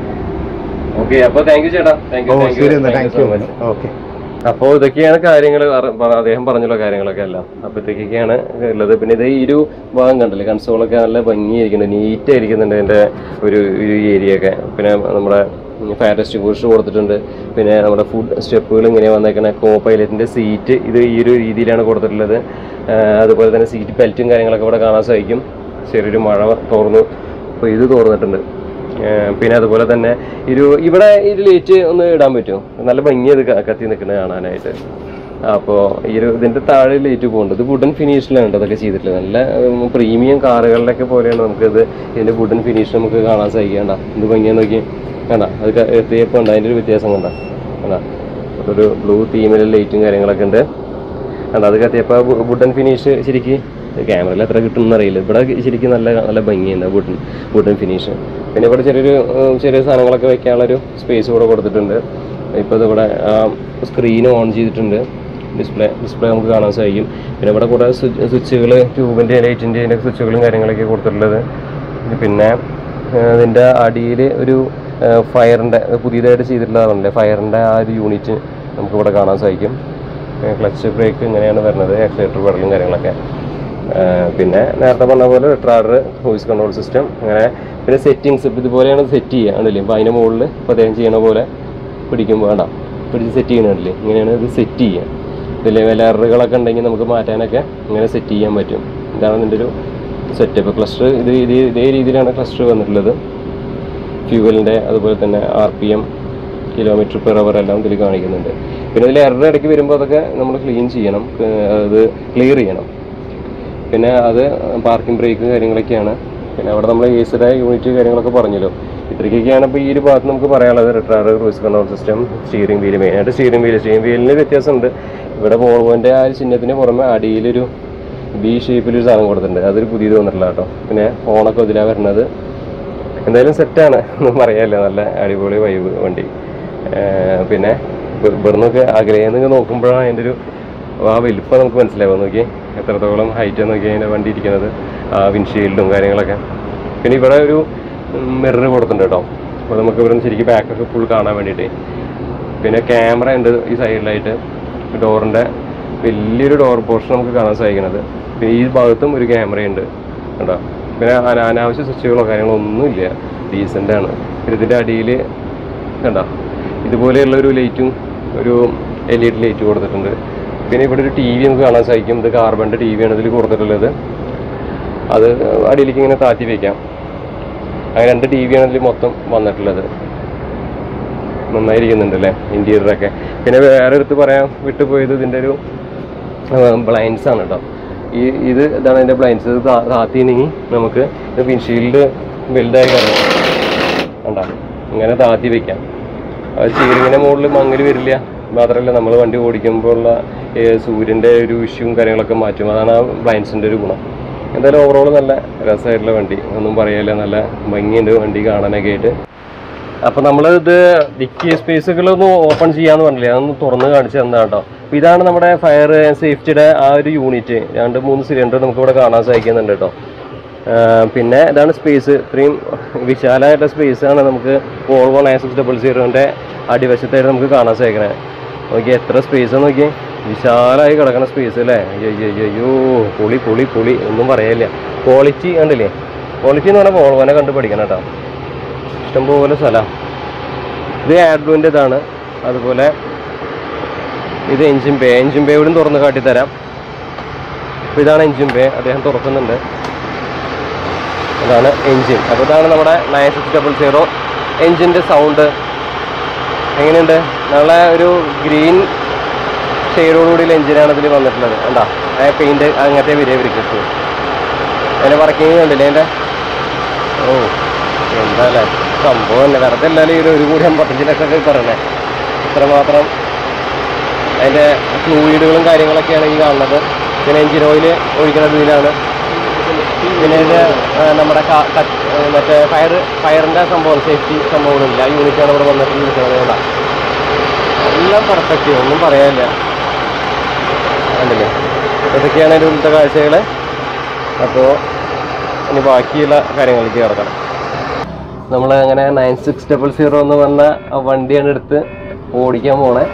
ഓക്കെ അപ്പോൾ താങ്ക് യു ചേട്ടാ താങ്ക് ഓ യു ശരി എന്നാൽ താങ്ക് യു ഓക്കെ അപ്പോൾ ഇതൊക്കെയാണ് കാര്യങ്ങൾ അദ്ദേഹം പറഞ്ഞുള്ള കാര്യങ്ങളൊക്കെ എല്ലാം അപ്പോൾ ഇതൊക്കെയാണ് ഉള്ളത് പിന്നെ ഇത് ഈ ഒരു ഭാഗം കണ്ടില്ലേ കൺസോളൊക്കെ നല്ല ഭംഗിയായിരിക്കുന്നുണ്ട് നീറ്റ് ആയിരിക്കുന്നുണ്ട് ഇതിൻ്റെ ഒരു ഒരു ഏരിയ ഒക്കെ പിന്നെ നമ്മുടെ ഫയർ ഡിസ്ട്രിബ്യൂഷൻ കൊടുത്തിട്ടുണ്ട് പിന്നെ നമ്മുടെ ഫുഡ് സ്റ്റെപ്പുകൾ ഇങ്ങനെ വന്നേക്കണ കോ പൈലറ്റിൻ്റെ സീറ്റ് ഇത് ഈ ഒരു രീതിയിലാണ് കൊടുത്തിട്ടുള്ളത് ആ, അതുപോലെ തന്നെ സീറ്റ് ബെൽറ്റും കാര്യങ്ങളൊക്കെ ഇവിടെ കാണാൻ സാധിക്കും ചെറിയൊരു മഴ തോർന്നു അപ്പോൾ ഇത് തോർന്നിട്ടുണ്ട് ഏഹ് പിന്നെ അതുപോലെ തന്നെ ഒരു ഇവിടെ ഒരു ലൈറ്റ് ഒന്ന് ഇടാൻ പറ്റുമോ നല്ല ഭംഗിയത് കത്തി നിൽക്കുന്നത് കാണാനായിട്ട് അപ്പോൾ ഈ ഒരു ഇതിൻ്റെ താഴെ ലൈറ്റ് പോകുന്നുണ്ട് ഇത് വുഡൻ ഫിനിഷിലാണ് കേട്ടോ അതൊക്കെ ചെയ്തിട്ടുള്ളത് നല്ല പ്രീമിയം കാറുകളിലൊക്കെ പോലെയാണ് നമുക്കിത് ഇതിൻ്റെ വുഡൻ ഫിനിഷ് നമുക്ക് കാണാൻ സാധിക്കണ്ട ഇത് ഭംഗിയാന്ന് നോക്കി കണ്ട അത് ക- എത്തിയപ്പോൾ ഉണ്ട് അതിൻ്റെ ഒരു വ്യത്യാസം കണ്ട കണ്ട ഒരു ബ്ലൂ തീമിലെ ലൈറ്റും കാര്യങ്ങളൊക്കെ ഉണ്ട് കണ്ട അത് കത്തിയപ്പോൾ വുഡൻ ഫിനിഷ് ശരിക്ക് ക്യാമറയിൽ എത്ര കിട്ടുമെന്ന് അറിയില്ല ഇവിടെ ശരിക്കും നല്ല നല്ല ഭംഗിയുണ്ട് വുഡൻ വുഡൻ ഫിനിഷ് പിന്നെ ഇവിടെ ചെറിയൊരു ഏഹ്, ചെറിയ സാധനങ്ങളൊക്കെ വെക്കാനുള്ളൊരു സ്പേസ് കൂടെ കൊടുത്തിട്ടുണ്ട് ഇപ്പോൾ ഇതിവിടെ സ്ക്രീൻ ഓൺ ചെയ്തിട്ടുണ്ട് ഡിസ്പ്ലേ ഡിസ്പ്ലേ നമുക്ക് കാണാൻ സാധിക്കും പിന്നെ ഇവിടെ കുറേ സ്വിച്ചുകൾ ട്യൂബിൻ്റെ ലൈറ്റിൻ്റെ അതിൻ്റെ സ്വിച്ചുകളും കാര്യങ്ങളൊക്കെ കൊടുത്തിട്ടുള്ളത് പിന്നെ ഏഹ്, ഇതിൻ്റെ അടിയിൽ ഒരു ഫയറിൻ്റെ പുതിയതായിട്ട് ചെയ്തിട്ടുള്ളതാണല്ലേ ഫയറിൻ്റെ ആ ഒരു യൂണിറ്റ് നമുക്കിവിടെ കാണാൻ സാധിക്കും ക്ലച്ച് ബ്രേക്ക് ഇങ്ങനെയാണ് വരുന്നത് ആക്സിലേറ്റർ പെടലും കാര്യങ്ങളൊക്കെ ആ, പിന്നെ നേരത്തെ പറഞ്ഞ പോലെ റിട്രാഡർ വോയിസ് കൺട്രോൾ സിസ്റ്റം അങ്ങനെ പിന്നെ സെറ്റിങ്സ് ഇതുപോലെയാണ് സെറ്റ് ചെയ്യുക ആണല്ലേ അപ്പോൾ അതിൻ്റെ മുകളിൽ ഇപ്പോൾ അദ്ദേഹം ചെയ്യണ പോലെ പിടിക്കുമ്പോൾ വേണ്ട പിടിച്ച് സെറ്റ് ചെയ്യണമല്ലേ ഇങ്ങനെയാണ് ഇത് സെറ്റ് ചെയ്യുക ഇതിൽ വല്ല എററുകളൊക്കെ ഉണ്ടെങ്കിൽ നമുക്ക് മാറ്റാനൊക്കെ ഇങ്ങനെ സെറ്റ് ചെയ്യാൻ പറ്റും ഇതാണ് ഇതിൻ്റെ ഒരു സെറ്റപ്പ് ക്ലസ്റ്റർ ഇത് ഇത് ഇതേ രീതിയിലാണ് ക്ലസ്റ്റർ വന്നിട്ടുള്ളത് ഫ്യൂവലിൻ്റെ അതുപോലെ തന്നെ R P M kilometre per hour എല്ലാം ഇതിൽ കാണിക്കുന്നുണ്ട് പിന്നെ ഇതിൽ എറർ ഇടയ്ക്ക് വരുമ്പോൾ അതൊക്കെ നമ്മൾ ക്ലീൻ ചെയ്യണം ഏഹ് അത് ക്ലിയർ ചെയ്യണം പിന്നെ അത് പാർക്കിംഗ് ബ്രേക്ക് കാര്യങ്ങളൊക്കെയാണ് പിന്നെ അവിടെ നമ്മൾ ഏസിയുടെ യൂണിറ്റ് കാര്യങ്ങളൊക്കെ പറഞ്ഞല്ലോ ഇത്രയ്ക്കൊക്കെയാണ് ഇപ്പോൾ ഈ ഒരു ഭാഗത്ത് നമുക്ക് പറയാനുള്ളത് retarder cruise control system steering wheel മെയിനായിട്ട് സ്റ്റിയറിംഗ് വീല് സ്റ്റിയറിംഗ് വീലിന് വ്യത്യാസമുണ്ട് ഇവിടെ വോൾവോൻ്റെ ആ ഒരു ചിഹ്നത്തിന് പുറമെ അടിയിലൊരു ബി ഷേപ്പിലൊരു സാധനം കൊടുത്തിട്ടുണ്ട് അതൊരു പുതിയത് വന്നിട്ടില്ല കേട്ടോ പിന്നെ ഫോണൊക്കെ ഇതിലാണ് വരുന്നത് എന്തായാലും സെറ്റാണ് ഒന്നും പറയാനില്ല നല്ല അടിപൊളി വൈബ് വണ്ടി ഏർ പിന്നെ ഇവ- ഇവിടുന്നൊക്കെ അകലേന്ന് നോക്കുമ്പോഴാണ് അതിൻ്റെ ഒരു ആ വലിപ്പം നമുക്ക് മനസ്സിലാവും നോക്കി എത്രത്തോളം ഹൈറ്റ് നോക്കി അതിൻ്റെ വണ്ടി ഇരിക്കുന്നത് ആ വിൻഷീൽഡും കാര്യങ്ങളൊക്കെ പിന്നെ ഇവിടെ ഒരു മിറർ കൊടുത്തിട്ടുണ്ട് കേട്ടോ അപ്പോൾ നമുക്ക് ഇവിടെ നിന്ന് ശരിക്കും ബാക്കൊക്കെ ഫുൾ കാണാൻ വേണ്ടിയിട്ട് പിന്നെ ക്യാമറ ഉണ്ട് ഈ സൈഡിലായിട്ട് ഡോറിൻ്റെ വലിയൊരു ഡോർ പോർഷൻ നമുക്ക് കാണാൻ സാധിക്കുന്നത് പിന്നെ ഈ ഭാഗത്തും ഒരു ക്യാമറയുണ്ട് കേട്ടോ പിന്നെ അന- അനാവശ്യ സ്വിച്ചുകളോ കാര്യങ്ങളോ ഒന്നുമില്ല ഡീസൻ്റ് ആണ് പിന്നെ ഇതിൻ്റെ അടിയിൽ കണ്ടോ ഇതുപോലെയുള്ള ഒരു ലൈറ്റും ഒരു എൽ ഇ ഡി ലൈറ്റ് കൊടുത്തിട്ടുണ്ട് പിന്നെ ഇവിടെ ഒരു ടി വി നമുക്ക് കാണാൻ സാധിക്കും ഇത് കാർബണിൻ്റെ ടി വിയാണ് ഇതിൽ കൊടുത്തിട്ടുള്ളത് അത് അടിയിലേക്ക് ഇങ്ങനെ താത്തി വയ്ക്കാം അങ്ങനെ രണ്ട് ടി വിയാണ് ഇതിൽ മൊത്തം വന്നിട്ടുള്ളത് നന്നായിരിക്കുന്നുണ്ട് അല്ലേ ഇൻറ്റീരിയറൊക്കെ പിന്നെ വേറെ എടുത്ത് പറയാൻ വിട്ടുപോയത് ഇതിൻ്റെ ഒരു ബ്ലൈൻഡ്സ് ആണ് കേട്ടോ ഈ ഇത് ഇതാണ് അതിൻ്റെ ബ്ലൈൻഡ്സ് ഇത് താ- താത്തിനെങ്കിൽ നമുക്ക് വിൻഷീൽഡ് വലുതായി കാണാം കണ്ട ഇങ്ങനെ താത്തി വെക്കാം അത് ചീരിങ്ങിൻ്റെ മുകളിൽ മങ്ങൽ വരില്ല മാത്രമല്ല നമ്മൾ വണ്ടി ഓടിക്കുമ്പോഴുള്ള സൂര്യൻ്റെ ഒരു ഇഷ്യൂവും കാര്യങ്ങളൊക്കെ മാറ്റും അതാണ് ആ ബ്ലൈൻഡ്സിൻ്റെ ഒരു ഗുണം എന്തായാലും ഓവറോൾ നല്ല രസമായിട്ടുള്ള വണ്ടി ഒന്നും പറയാനില്ല നല്ല ഭംഗിയുണ്ട് വണ്ടി കാണാനൊക്കെ ആയിട്ട് അപ്പൊ നമ്മൾ ഇത് ഡിക്കി സ്പേസുകളൊന്ന് ഓപ്പൺ ചെയ്യാന്ന് പറഞ്ഞില്ലേ അതൊന്ന് തുറന്ന് കാണിച്ചു തന്നാ കേട്ടോ അപ്പൊ ഇതാണ് നമ്മുടെ ഫയർ സേഫ്റ്റിയുടെ ആ ഒരു യൂണിറ്റ് രണ്ട് മൂന്ന് സിലിണ്ടർ നമുക്ക് ഇവിടെ കാണാൻ സാധിക്കുന്നുണ്ട് കേട്ടോ ആ, പിന്നെ ഇതാണ് സ്പേസ് ഇത്രയും വിശാലമായിട്ടുള്ള സ്പേസ് ആണ് നമുക്ക് വോൾവോ നയൻ സിക്സ് ഡബിൾ സീറോൻ്റെ അടിവശത്തായിട്ട് നമുക്ക് കാണാൻ സാധിക്കണേ നോക്കി എത്ര സ്പേസ് നോക്കി വിശാലമായി കിടക്കുന്ന സ്പേസ് അല്ലേ അയ്യോ അയ്യോ അയ്യോ, അയ്യോ പൊളി പൊളി പൊളി ഒന്നും പറയാനില്ല ക്വാളിറ്റി കണ്ടില്ലേ ക്വാളിറ്റി എന്ന് പറഞ്ഞാൽ വോൾവോനെ കണ്ട് പഠിക്കണം കേട്ടോ ഇഷ്ടംപോലെ സ്ഥലം ഇത് ആഡ്ലുവിൻ്റെ ഇതാണ് അതുപോലെ ഇത് എഞ്ചിൻ പേ എഞ്ചിൻ പേ കൂടി തുറന്ന് കാട്ടിത്തരാം അപ്പോൾ ഇതാണ് എഞ്ചിൻ പേ അദ്ദേഹം തുറക്കുന്നുണ്ട് അതാണ് എഞ്ചിൻ അപ്പോൾ ഇതാണ് നമ്മുടെ നയൻ സിക്സ് ഡബിൾ സീറോ എഞ്ചിൻ്റെ സൗണ്ട് എങ്ങനെയുണ്ട് നല്ല ഒരു ഗ്രീൻ ഷെയ്ഡോടുകൂടിയുള്ള എഞ്ചിനാണ് ഇതിൽ വന്നിട്ടുള്ളത് എന്താ ആ പെയിൻറ്റ് അങ്ങനത്തെ വരിക ഇവർക്ക് അതിൻ്റെ വർക്കിംഗ് കണ്ടില്ലേ അതിൻ്റെ ഓ എന്താ അല്ലേ സംഭവം തന്നെ വെറുതെ അല്ലാലും ഈ ഒരു ഒരു കോടി അമ്പത്തഞ്ച് ലക്ഷമൊക്കെ പറയണേ ഇത്രമാത്രം അതിൻ്റെ ഫ്ലൂയിഡുകളും കാര്യങ്ങളൊക്കെയാണ് ഈ കാണുന്നത് പിന്നെ എഞ്ചിൻ ഓയിൽ ഒഴിക്കുന്നത് ഇതിലാണ് പിന്നെ ഇത് ആ, നമ്മുടെ ക- ക- ആ, മറ്റേ ഫയർ ഫയറിൻ്റെ സംഭവം സേഫ്റ്റി സംഭവങ്ങളില്ല ആ യൂണിറ്റാണ് ഇവിടെ വന്നിട്ട് നിൽക്കുന്നത് ഇവിടെ എല്ലാം പെർഫെക്റ്റ് ഒന്നും പറയാനില്ല കണ്ടില്ലേ ഇതൊക്കെയാണ് അതിൻ്റെ ഉള്ളത്തെ കാഴ്ചകൾ അപ്പോൾ ഇനി ബാക്കിയുള്ള കാര്യങ്ങളിലേക്ക് കിടക്കണം നമ്മൾ അങ്ങനെ നയൻ സിക്സ് ഡബിൾ സീറോ എന്ന് പറഞ്ഞ ആ വണ്ടിയാണ് എടുത്ത് ഓടിക്കാൻ പോണേ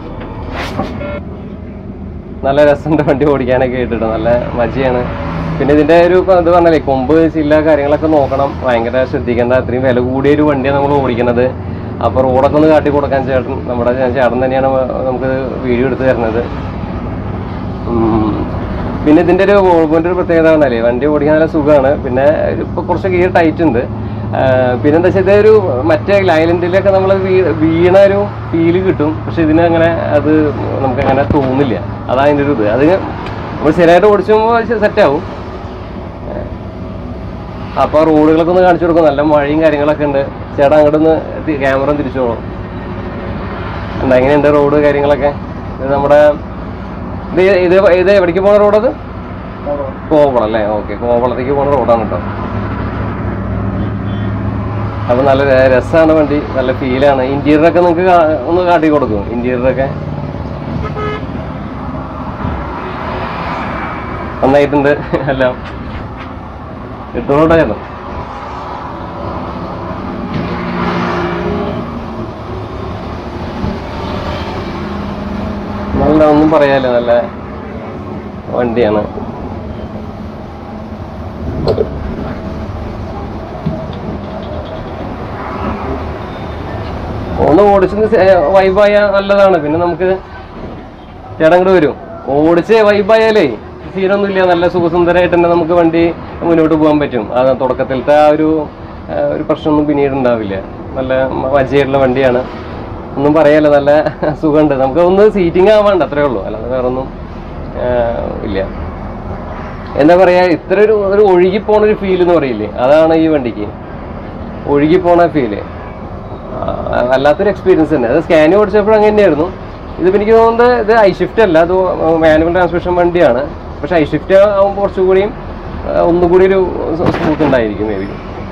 നല്ല രസമുണ്ട് വണ്ടി ഓടിക്കാനൊക്കെ കേട്ടിട്ട് നല്ല മജയാണ് പിന്നെ ഇതിന്റെ ഒരു ഇപ്പൊ ഇത് പറഞ്ഞല്ലേ കൊമ്പ് ചില്ല കാര്യങ്ങളൊക്കെ നോക്കണം ഭയങ്കര ശ്രദ്ധിക്കേണ്ട അത്രയും വില കൂടിയ ഒരു വണ്ടിയാണ് നമ്മൾ ഓടിക്കുന്നത് അപ്പോൾ റോഡൊക്കെ ഒന്ന് കാട്ടി കൊടുക്കാൻ ചേട്ടൻ നമ്മുടെ ചേട്ടൻ തന്നെയാണ് നമുക്ക് വീഡിയോ എടുത്ത് തരുന്നത് ഉം. പിന്നെ ഇതിന്റെ ഒരു വോൾവോന്റെ ഒരു പ്രത്യേകത പറഞ്ഞാലേ വണ്ടി ഓടിക്കാൻ നല്ല സുഖമാണ് പിന്നെ ഇപ്പൊ കുറച്ച് ഗിയർ ടൈറ്റ് ഉണ്ട് ആ, പിന്നെ എന്താ വെച്ചാൽ ഇതൊരു മറ്റേ ലൈലൻഡിലൊക്കെ നമ്മൾ വീണ ഒരു ഫീല് കിട്ടും പക്ഷെ ഇതിന് അങ്ങനെ അത് നമുക്ക് അങ്ങനെ തോന്നില്ല അതാ അതിൻ്റെ ഒരു ഇത് അത് നമ്മൾ ശരിയായിട്ട് ഓടിച്ചുമ്പോൾ സെറ്റ് ആവും അപ്പോൾ റോഡുകളൊക്കെ ഒന്ന് കാണിച്ചു കൊടുക്കും നല്ല മഴയും കാര്യങ്ങളൊക്കെ ഉണ്ട് ചേട്ടാ അങ്ങോട്ടൊന്ന് ക്യാമറ തിരിച്ചോളും എന്താ എങ്ങനെയുണ്ട് റോഡ് കാര്യങ്ങളൊക്കെ ഇത് നമ്മുടെ ഇത് ഇത് ഇത് എവിടേക്ക് പോണ റോഡത് കോവളം അല്ലേ ഓക്കെ കോവളത്തേക്ക് പോണ റോഡാണ് കേട്ടോ അപ്പൊ നല്ല ര- രസാണ് വണ്ടി നല്ല ഫീലാണ് ഇന്റീരിയറൊക്കെ നിങ്ങൾക്ക് ഒന്ന് കാട്ടി കൊടുക്കും ഇന്റീരിയറൊക്കെ നന്നായിട്ടുണ്ട് എല്ലാം ഇട്ടോണ്ടായിരുന്നു നല്ല ഒന്നും പറയാല്ല നല്ല വണ്ടിയാണ് ഒന്ന് ഓടിച്ച് വൈബായ നല്ലതാണ് പിന്നെ നമുക്ക് ചേട്ടൻ ഇങ്ങോട്ട് വരും ഓടിച്ച് വൈബായാലേ സീനൊന്നുമില്ല നല്ല സുഖസുന്ദരമായിട്ട് തന്നെ നമുക്ക് വണ്ടി മുന്നോട്ട് പോകാൻ പറ്റും ആ തുടക്കത്തിലത്തെ ആ ഒരു ആ, ഒരു പ്രശ്നമൊന്നും പിന്നീട് ഉണ്ടാവില്ല നല്ല വജയായിട്ടുള്ള വണ്ടിയാണ് ഒന്നും പറയാല്ല നല്ല സുഖമുണ്ട് നമുക്ക് ഒന്ന് സീറ്റിംഗ് ആവാണ്ട് അത്രേ ഉള്ളൂ അല്ലാതെ വേറെ ഒന്നും ആ, ഇല്ല എന്താ പറയാ ഇത്ര ഒരു ഒരു ഒഴുകിപ്പോണ ഒരു ഫീൽ എന്ന് പറയില്ലേ അതാണ് ഈ വണ്ടിക്ക് ഒഴുകിപ്പോണ ഫീല് വല്ലാത്തൊരു എക്സ്പീരിയൻസ് തന്നെ അത് സ്കാനി ഓടിച്ചപ്പോൾ അങ്ങനെ തന്നെയായിരുന്നു ഇതിപ്പോൾ എനിക്ക് തോന്നുന്നത് ഇത് ഐ ഷിഫ്റ്റ് അല്ല അത് മാനുവൽ ട്രാൻസ്മിഷൻ വണ്ടിയാണ് പക്ഷെ ഐ ഷിഫ്റ്റ് ആകുമ്പോൾ കുറച്ചുകൂടിയും ആ, ഒന്നുകൂടി ഒരു സ്മൂത്ത് ഉണ്ടായിരിക്കും മേ ബി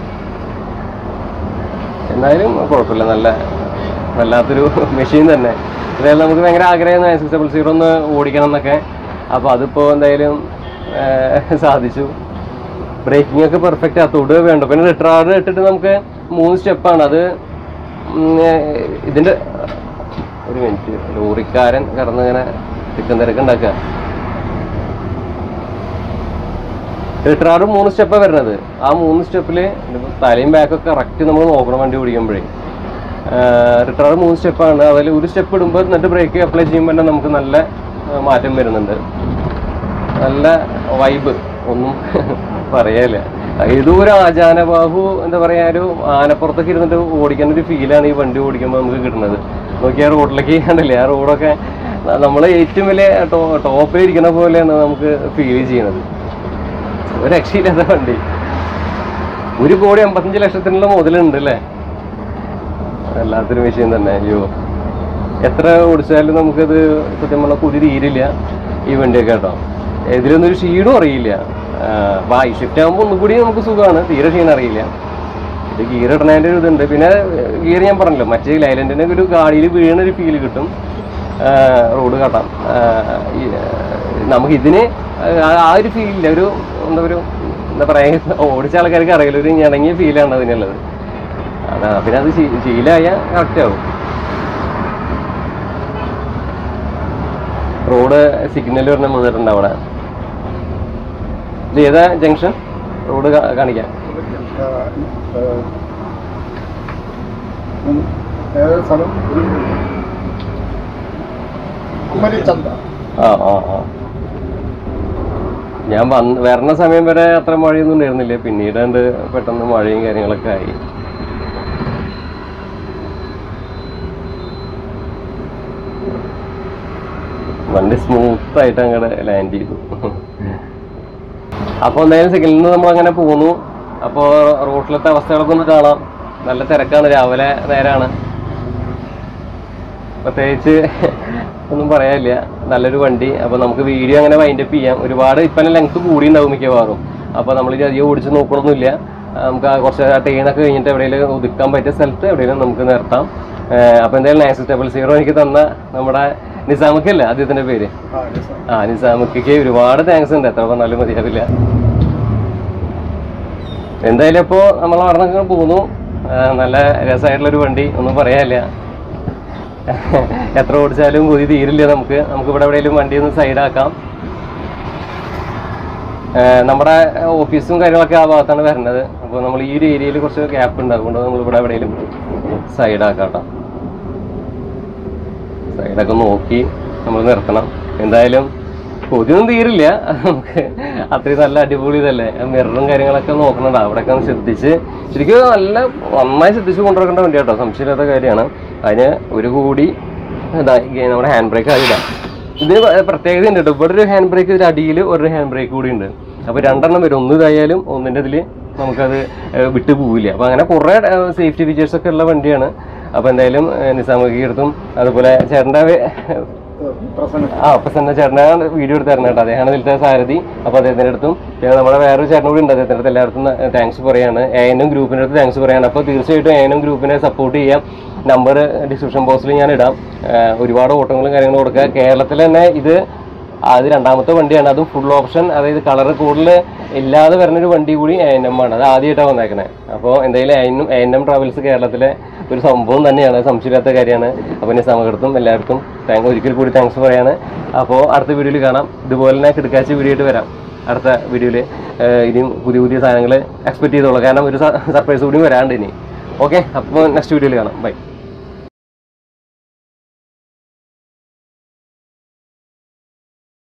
എന്തായാലും കുഴപ്പമില്ല നല്ല വല്ലാത്തൊരു മെഷീൻ തന്നെ എന്തായാലും നമുക്ക് ഭയങ്കര ആഗ്രഹം നയൻ സിക്സ് ഡബിൾ സീറോ ഒന്ന് ഓടിക്കണം എന്നൊക്കെ അപ്പോൾ അതിപ്പോൾ എന്തായാലും ആ, സാധിച്ചു ബ്രേക്കിംഗ് ഒക്കെ പെർഫെക്റ്റ് ആ തൊടുക വേണ്ട പിന്നെ റിട്രാർഡ് ഇട്ടിട്ട് നമുക്ക് മൂന്ന് സ്റ്റെപ്പാണ് അത് ഉം, ഏ, ഇതിന്റെ ഒരു മിനിറ്റ് ലോറിക്കാരൻ കടന്നിങ്ങനെ തിക്കും തിരക്കുണ്ടാക്കുക റിട്രാർഡ് മൂന്ന് സ്റ്റെപ്പാണ് വരുന്നത് ആ മൂന്ന് സ്റ്റെപ്പിൽ തലയും ബാക്കൊക്കെ കറക്റ്റ് നമ്മൾ നോക്കണം വണ്ടി ഓടിക്കുമ്പോഴേ റിട്ടയർ മൂന്ന് സ്റ്റെപ്പാണ് അതിൽ ഒരു സ്റ്റെപ്പ് ഇടുമ്പോൾ എന്നിട്ട് ബ്രേക്ക് അപ്ലൈ ചെയ്യുമ്പോൾ തന്നെ നമുക്ക് നല്ല ആ, മാറ്റം വരുന്നുണ്ട് നല്ല വൈബ് ഒന്നും പറയാനില്ല ഏതോ ഒരു ആചാനബാഹു എന്താ പറയാ ഒരു ആനപ്പുറത്തൊക്കെ ഇരുന്നിട്ട് ഓടിക്കുന്ന ഒരു ഫീലാണ് ഈ വണ്ടി ഓടിക്കുമ്പോൾ നമുക്ക് കിട്ടുന്നത് നോക്കിയാൽ റോഡിലേക്ക് കണ്ടില്ലേ ആ റോഡൊക്കെ നമ്മൾ ഏറ്റവും വലിയ ടോ ടോപ്പിൽ ഇരിക്കുന്ന പോലെയാണ് നമുക്ക് ഫീൽ ചെയ്യുന്നത് ഒരു രക്ഷയില്ലാത്ത വണ്ടി ഒരു കോടി അമ്പത്തഞ്ച് ലക്ഷത്തിനുള്ള മുതലുണ്ട് അല്ലേ വല്ലാത്തൊരു വിഷയം തന്നെ അയ്യോ എത്ര ഓടിച്ചാലും നമുക്കത് സത്യം പറഞ്ഞാൽ കുതി തീരില്ല ഈ വണ്ടിയൊക്കെ കേട്ടോ ഇതിലൊന്നും ഒരു ക്ഷീണും അറിയില്ല വായി ഷിഫ്റ്റ് ആകുമ്പോൾ ഒന്നും കൂടി നമുക്ക് സുഖമാണ് തീരെ ക്ഷീണം അറിയില്ല ഇത് ഗിയർ ഇടണതിൻ്റെ ഒരു ഇതുണ്ട് പിന്നെ ഗിയർ ഞാൻ പറഞ്ഞല്ലോ മറ്റേ ലൈലൻഡിൻ്റെ ഒരു ഗാഡിയിൽ വീണ ഒരു ഫീൽ കിട്ടും റോഡ് കാട്ടാം ഈ, നമുക്ക് ഇതിന് ആ- ആ ഒരു ഫീലില്ല ഒരു എന്താ ഒരു എന്താ പറയുക ഓടിച്ച ആൾക്കാർക്ക് അറിയില്ല ഒരു ഞണങ്ങിയ ഫീലാണ് അതിനുള്ളത് അതാ പിന്നെ അത് ശീ- ശീലമായ കറക്റ്റ് ആവും റോഡ് സിഗ്നൽ പറഞ്ഞ വന്നിട്ടുണ്ട് അവിടെ ഇത് ഏതാ ജംഗ്ഷൻ റോഡ് കാ- കാണിക്കാം ഏത് സ്ഥലം കുമരിച്ചന്ത ആ ആ ആ ഞാൻ വന്ന് വരണ സമയം വരെ അത്ര മഴയൊന്നും ഉണ്ടായിരുന്നില്ല പിന്നീട് കണ്ട് പെട്ടെന്ന് മഴയും കാര്യങ്ങളൊക്കെ ആയി വണ്ടി സ്മൂത്ത് ആയിട്ട് അങ്ങോട്ട് ലാൻഡ് ചെയ്തു അപ്പോൾ എന്തായാലും സെക്കൻഡിൽ നിന്ന് നമ്മൾ അങ്ങനെ പോന്നു അപ്പോൾ റോട്ടിലത്തെ അവസ്ഥകളൊക്കെ ഒന്ന് കാണാം നല്ല തിരക്കാണ് രാവിലെ നേരാണ് പ്രത്യേകിച്ച് ഒന്നും പറയാനില്ല നല്ലൊരു വണ്ടി അപ്പോൾ നമുക്ക് വീഡിയോ അങ്ങനെ വൈൻഡപ്പ് ചെയ്യാം ഒരുപാട് ഇപ്പം ലെങ്ത് കൂടി ഉണ്ടാവും മിക്കവാറും അപ്പോൾ നമ്മൾ ഇത് അധികം ഓടിച്ച് നോക്കണമൊന്നുമില്ല ആ, നമുക്ക് ആ കുറച്ച് ട്രെയിനൊക്കെ കഴിഞ്ഞിട്ട് എവിടെയെങ്കിലും ഒതുക്കാൻ പറ്റിയ സ്ഥലത്ത് എവിടെയെങ്കിലും നമുക്ക് നിർത്താം അപ്പോൾ എന്തായാലും നയൻ ഡബിൾ സീറോ എനിക്ക് തന്ന നമ്മുടെ നിസാമക്കല്ല ആദ്യത്തിൻ്റെ പേര് ആ നിസാമക്ക് ഒരുപാട് താങ്ക്സ് ഉണ്ട് എത്ര പറഞ്ഞാലും മതിയാവില്ല എന്തായാലും ഇപ്പോൾ നമ്മൾ അവിടെ നിന്ന് പോകുന്നു ആ, നല്ല രസമായിട്ടുള്ളൊരു വണ്ടി ഒന്നും പറയാനില്ല എത്ര ഓടിച്ചാലും കൊതി തീരില്ല നമുക്ക് നമുക്ക് ഇവിടെ എവിടെയെങ്കിലും വണ്ടി ഒന്ന് സൈഡാക്കാം നമ്മുടെ ഓഫീസും കാര്യങ്ങളൊക്കെ ആ ഭാഗത്താണ് വരുന്നത് അപ്പോൾ നമ്മൾ ഈ ഒരു ഏരിയയിൽ കുറച്ച് ഗ്യാപ്പ് ഉണ്ട് അതുകൊണ്ട് നമ്മൾ ഇവിടെ എവിടെയെങ്കിലും സൈഡാക്കാം കേട്ടോ സൈഡൊക്കെ നോക്കി നമ്മൾ നിർത്തണം എന്തായാലും കൊതിയൊന്നും തീരില്ല നമുക്ക് അത്രയും നല്ല അടിപൊളി ഇതല്ലേ മിററും കാര്യങ്ങളൊക്കെ നോക്കുന്നുണ്ട് അവിടെയൊക്കെ ഒന്ന് ശ്രദ്ധിച്ച് ശരിക്കും നല്ല നന്നായി ശ്രദ്ധിച്ച് കൊണ്ടുവരേണ്ട വണ്ടി കേട്ടോ സംശയമില്ലാത്ത കാര്യമാണ് അതിന് ഒരു കൂടി ഇതാ ഈ നമ്മുടെ ഹാൻഡ് ബ്രേക്ക് ആയില്ല ഇതിന് പ- പ്രത്യേകത ഉണ്ട് കേട്ടോ ഇവിടെ ഒരു ഹാൻഡ് ബ്രേക്ക് ഇതിന്റെ അടിയിൽ ഒരു ഹാൻഡ് ബ്രേക്ക് കൂടി ഉണ്ട് അപ്പോൾ രണ്ടെണ്ണം വരും ഒന്ന് ഇതായാലും ഒന്നിൻ്റെ ഇതിൽ നമുക്കത് ഏഹ്, വിട്ടു പോവില്ല അപ്പോൾ അങ്ങനെ കുറേ സേഫ്റ്റി ഫീച്ചേഴ്സ് ഒക്കെ ഉള്ള വണ്ടിയാണ് അപ്പോൾ എന്തായാലും ഏഹ്, നിസാമുഖി അടുത്തും അതുപോലെ ചേട്ടൻ്റെ ആ അപ്പൊ തന്നെ ചേട്ടനെ വീഡിയോ എടുത്ത് തരണം കേട്ടോ അദ്ദേഹമാണ് ഇതിലത്തെ സാരഥി അപ്പൊ അദ്ദേഹത്തിന്റെ അടുത്തും പിന്നെ നമ്മുടെ വേറൊരു ചേട്ടൻ കൂടി ഉണ്ട് അദ്ദേഹത്തിന്റെ അടുത്ത് എല്ലായിടത്തും താങ്ക്സ് പറയാണ് എനും ഗ്രൂപ്പിന്റെ അടുത്ത് താങ്ക്സ് പറയാണ് അപ്പോൾ തീർച്ചയായിട്ടും എനും ഗ്രൂപ്പിനെ സപ്പോർട്ട് ചെയ്യാം നമ്പർ ഡിസ്ക്രിപ്ഷൻ ബോക്സിൽ ഞാൻ ഇടാം ഏഹ് ഒരുപാട് ഓട്ടങ്ങളും കാര്യങ്ങളും കൊടുക്കുക കേരളത്തിൽ തന്നെ ഇത് അത് രണ്ടാമത്തെ വണ്ടിയാണ് അതും ഫുൾ ഓപ്ഷൻ അതായത് കളർ കൂടുതൽ ഇല്ലാതെ വരുന്നൊരു വണ്ടി കൂടി എ എൻ എം ആണ് അത് ആദ്യമായിട്ടാണ് വന്നേക്കണേ അപ്പോൾ എന്തായാലും A N A N M travels കേരളത്തിലെ ഒരു സംഭവം തന്നെയാണ് സംശയമില്ലാത്ത കാര്യമാണ് അപ്പോൾ നിസാമകർത്തും എല്ലാവർക്കും താങ്ക് ഒരിക്കൽ കൂടി താങ്ക്സ് പറയാണ് അപ്പോൾ അടുത്ത വീഡിയോയിൽ കാണാം ഇതുപോലെ തന്നെ കിടക്കാച്ച വീഡിയോ ആയിട്ട് വരാം അടുത്ത വീഡിയോയിൽ ഇനിയും പുതിയ പുതിയ സാധനങ്ങൾ എക്സ്പെക്ട് ചെയ്തോളാം കാരണം ഒരു സർപ്രൈസ് കൂടി വരാണ്ട് ഇനി ഓക്കെ അപ്പോൾ നെക്സ്റ്റ് വീഡിയോയിൽ കാണാം ബൈ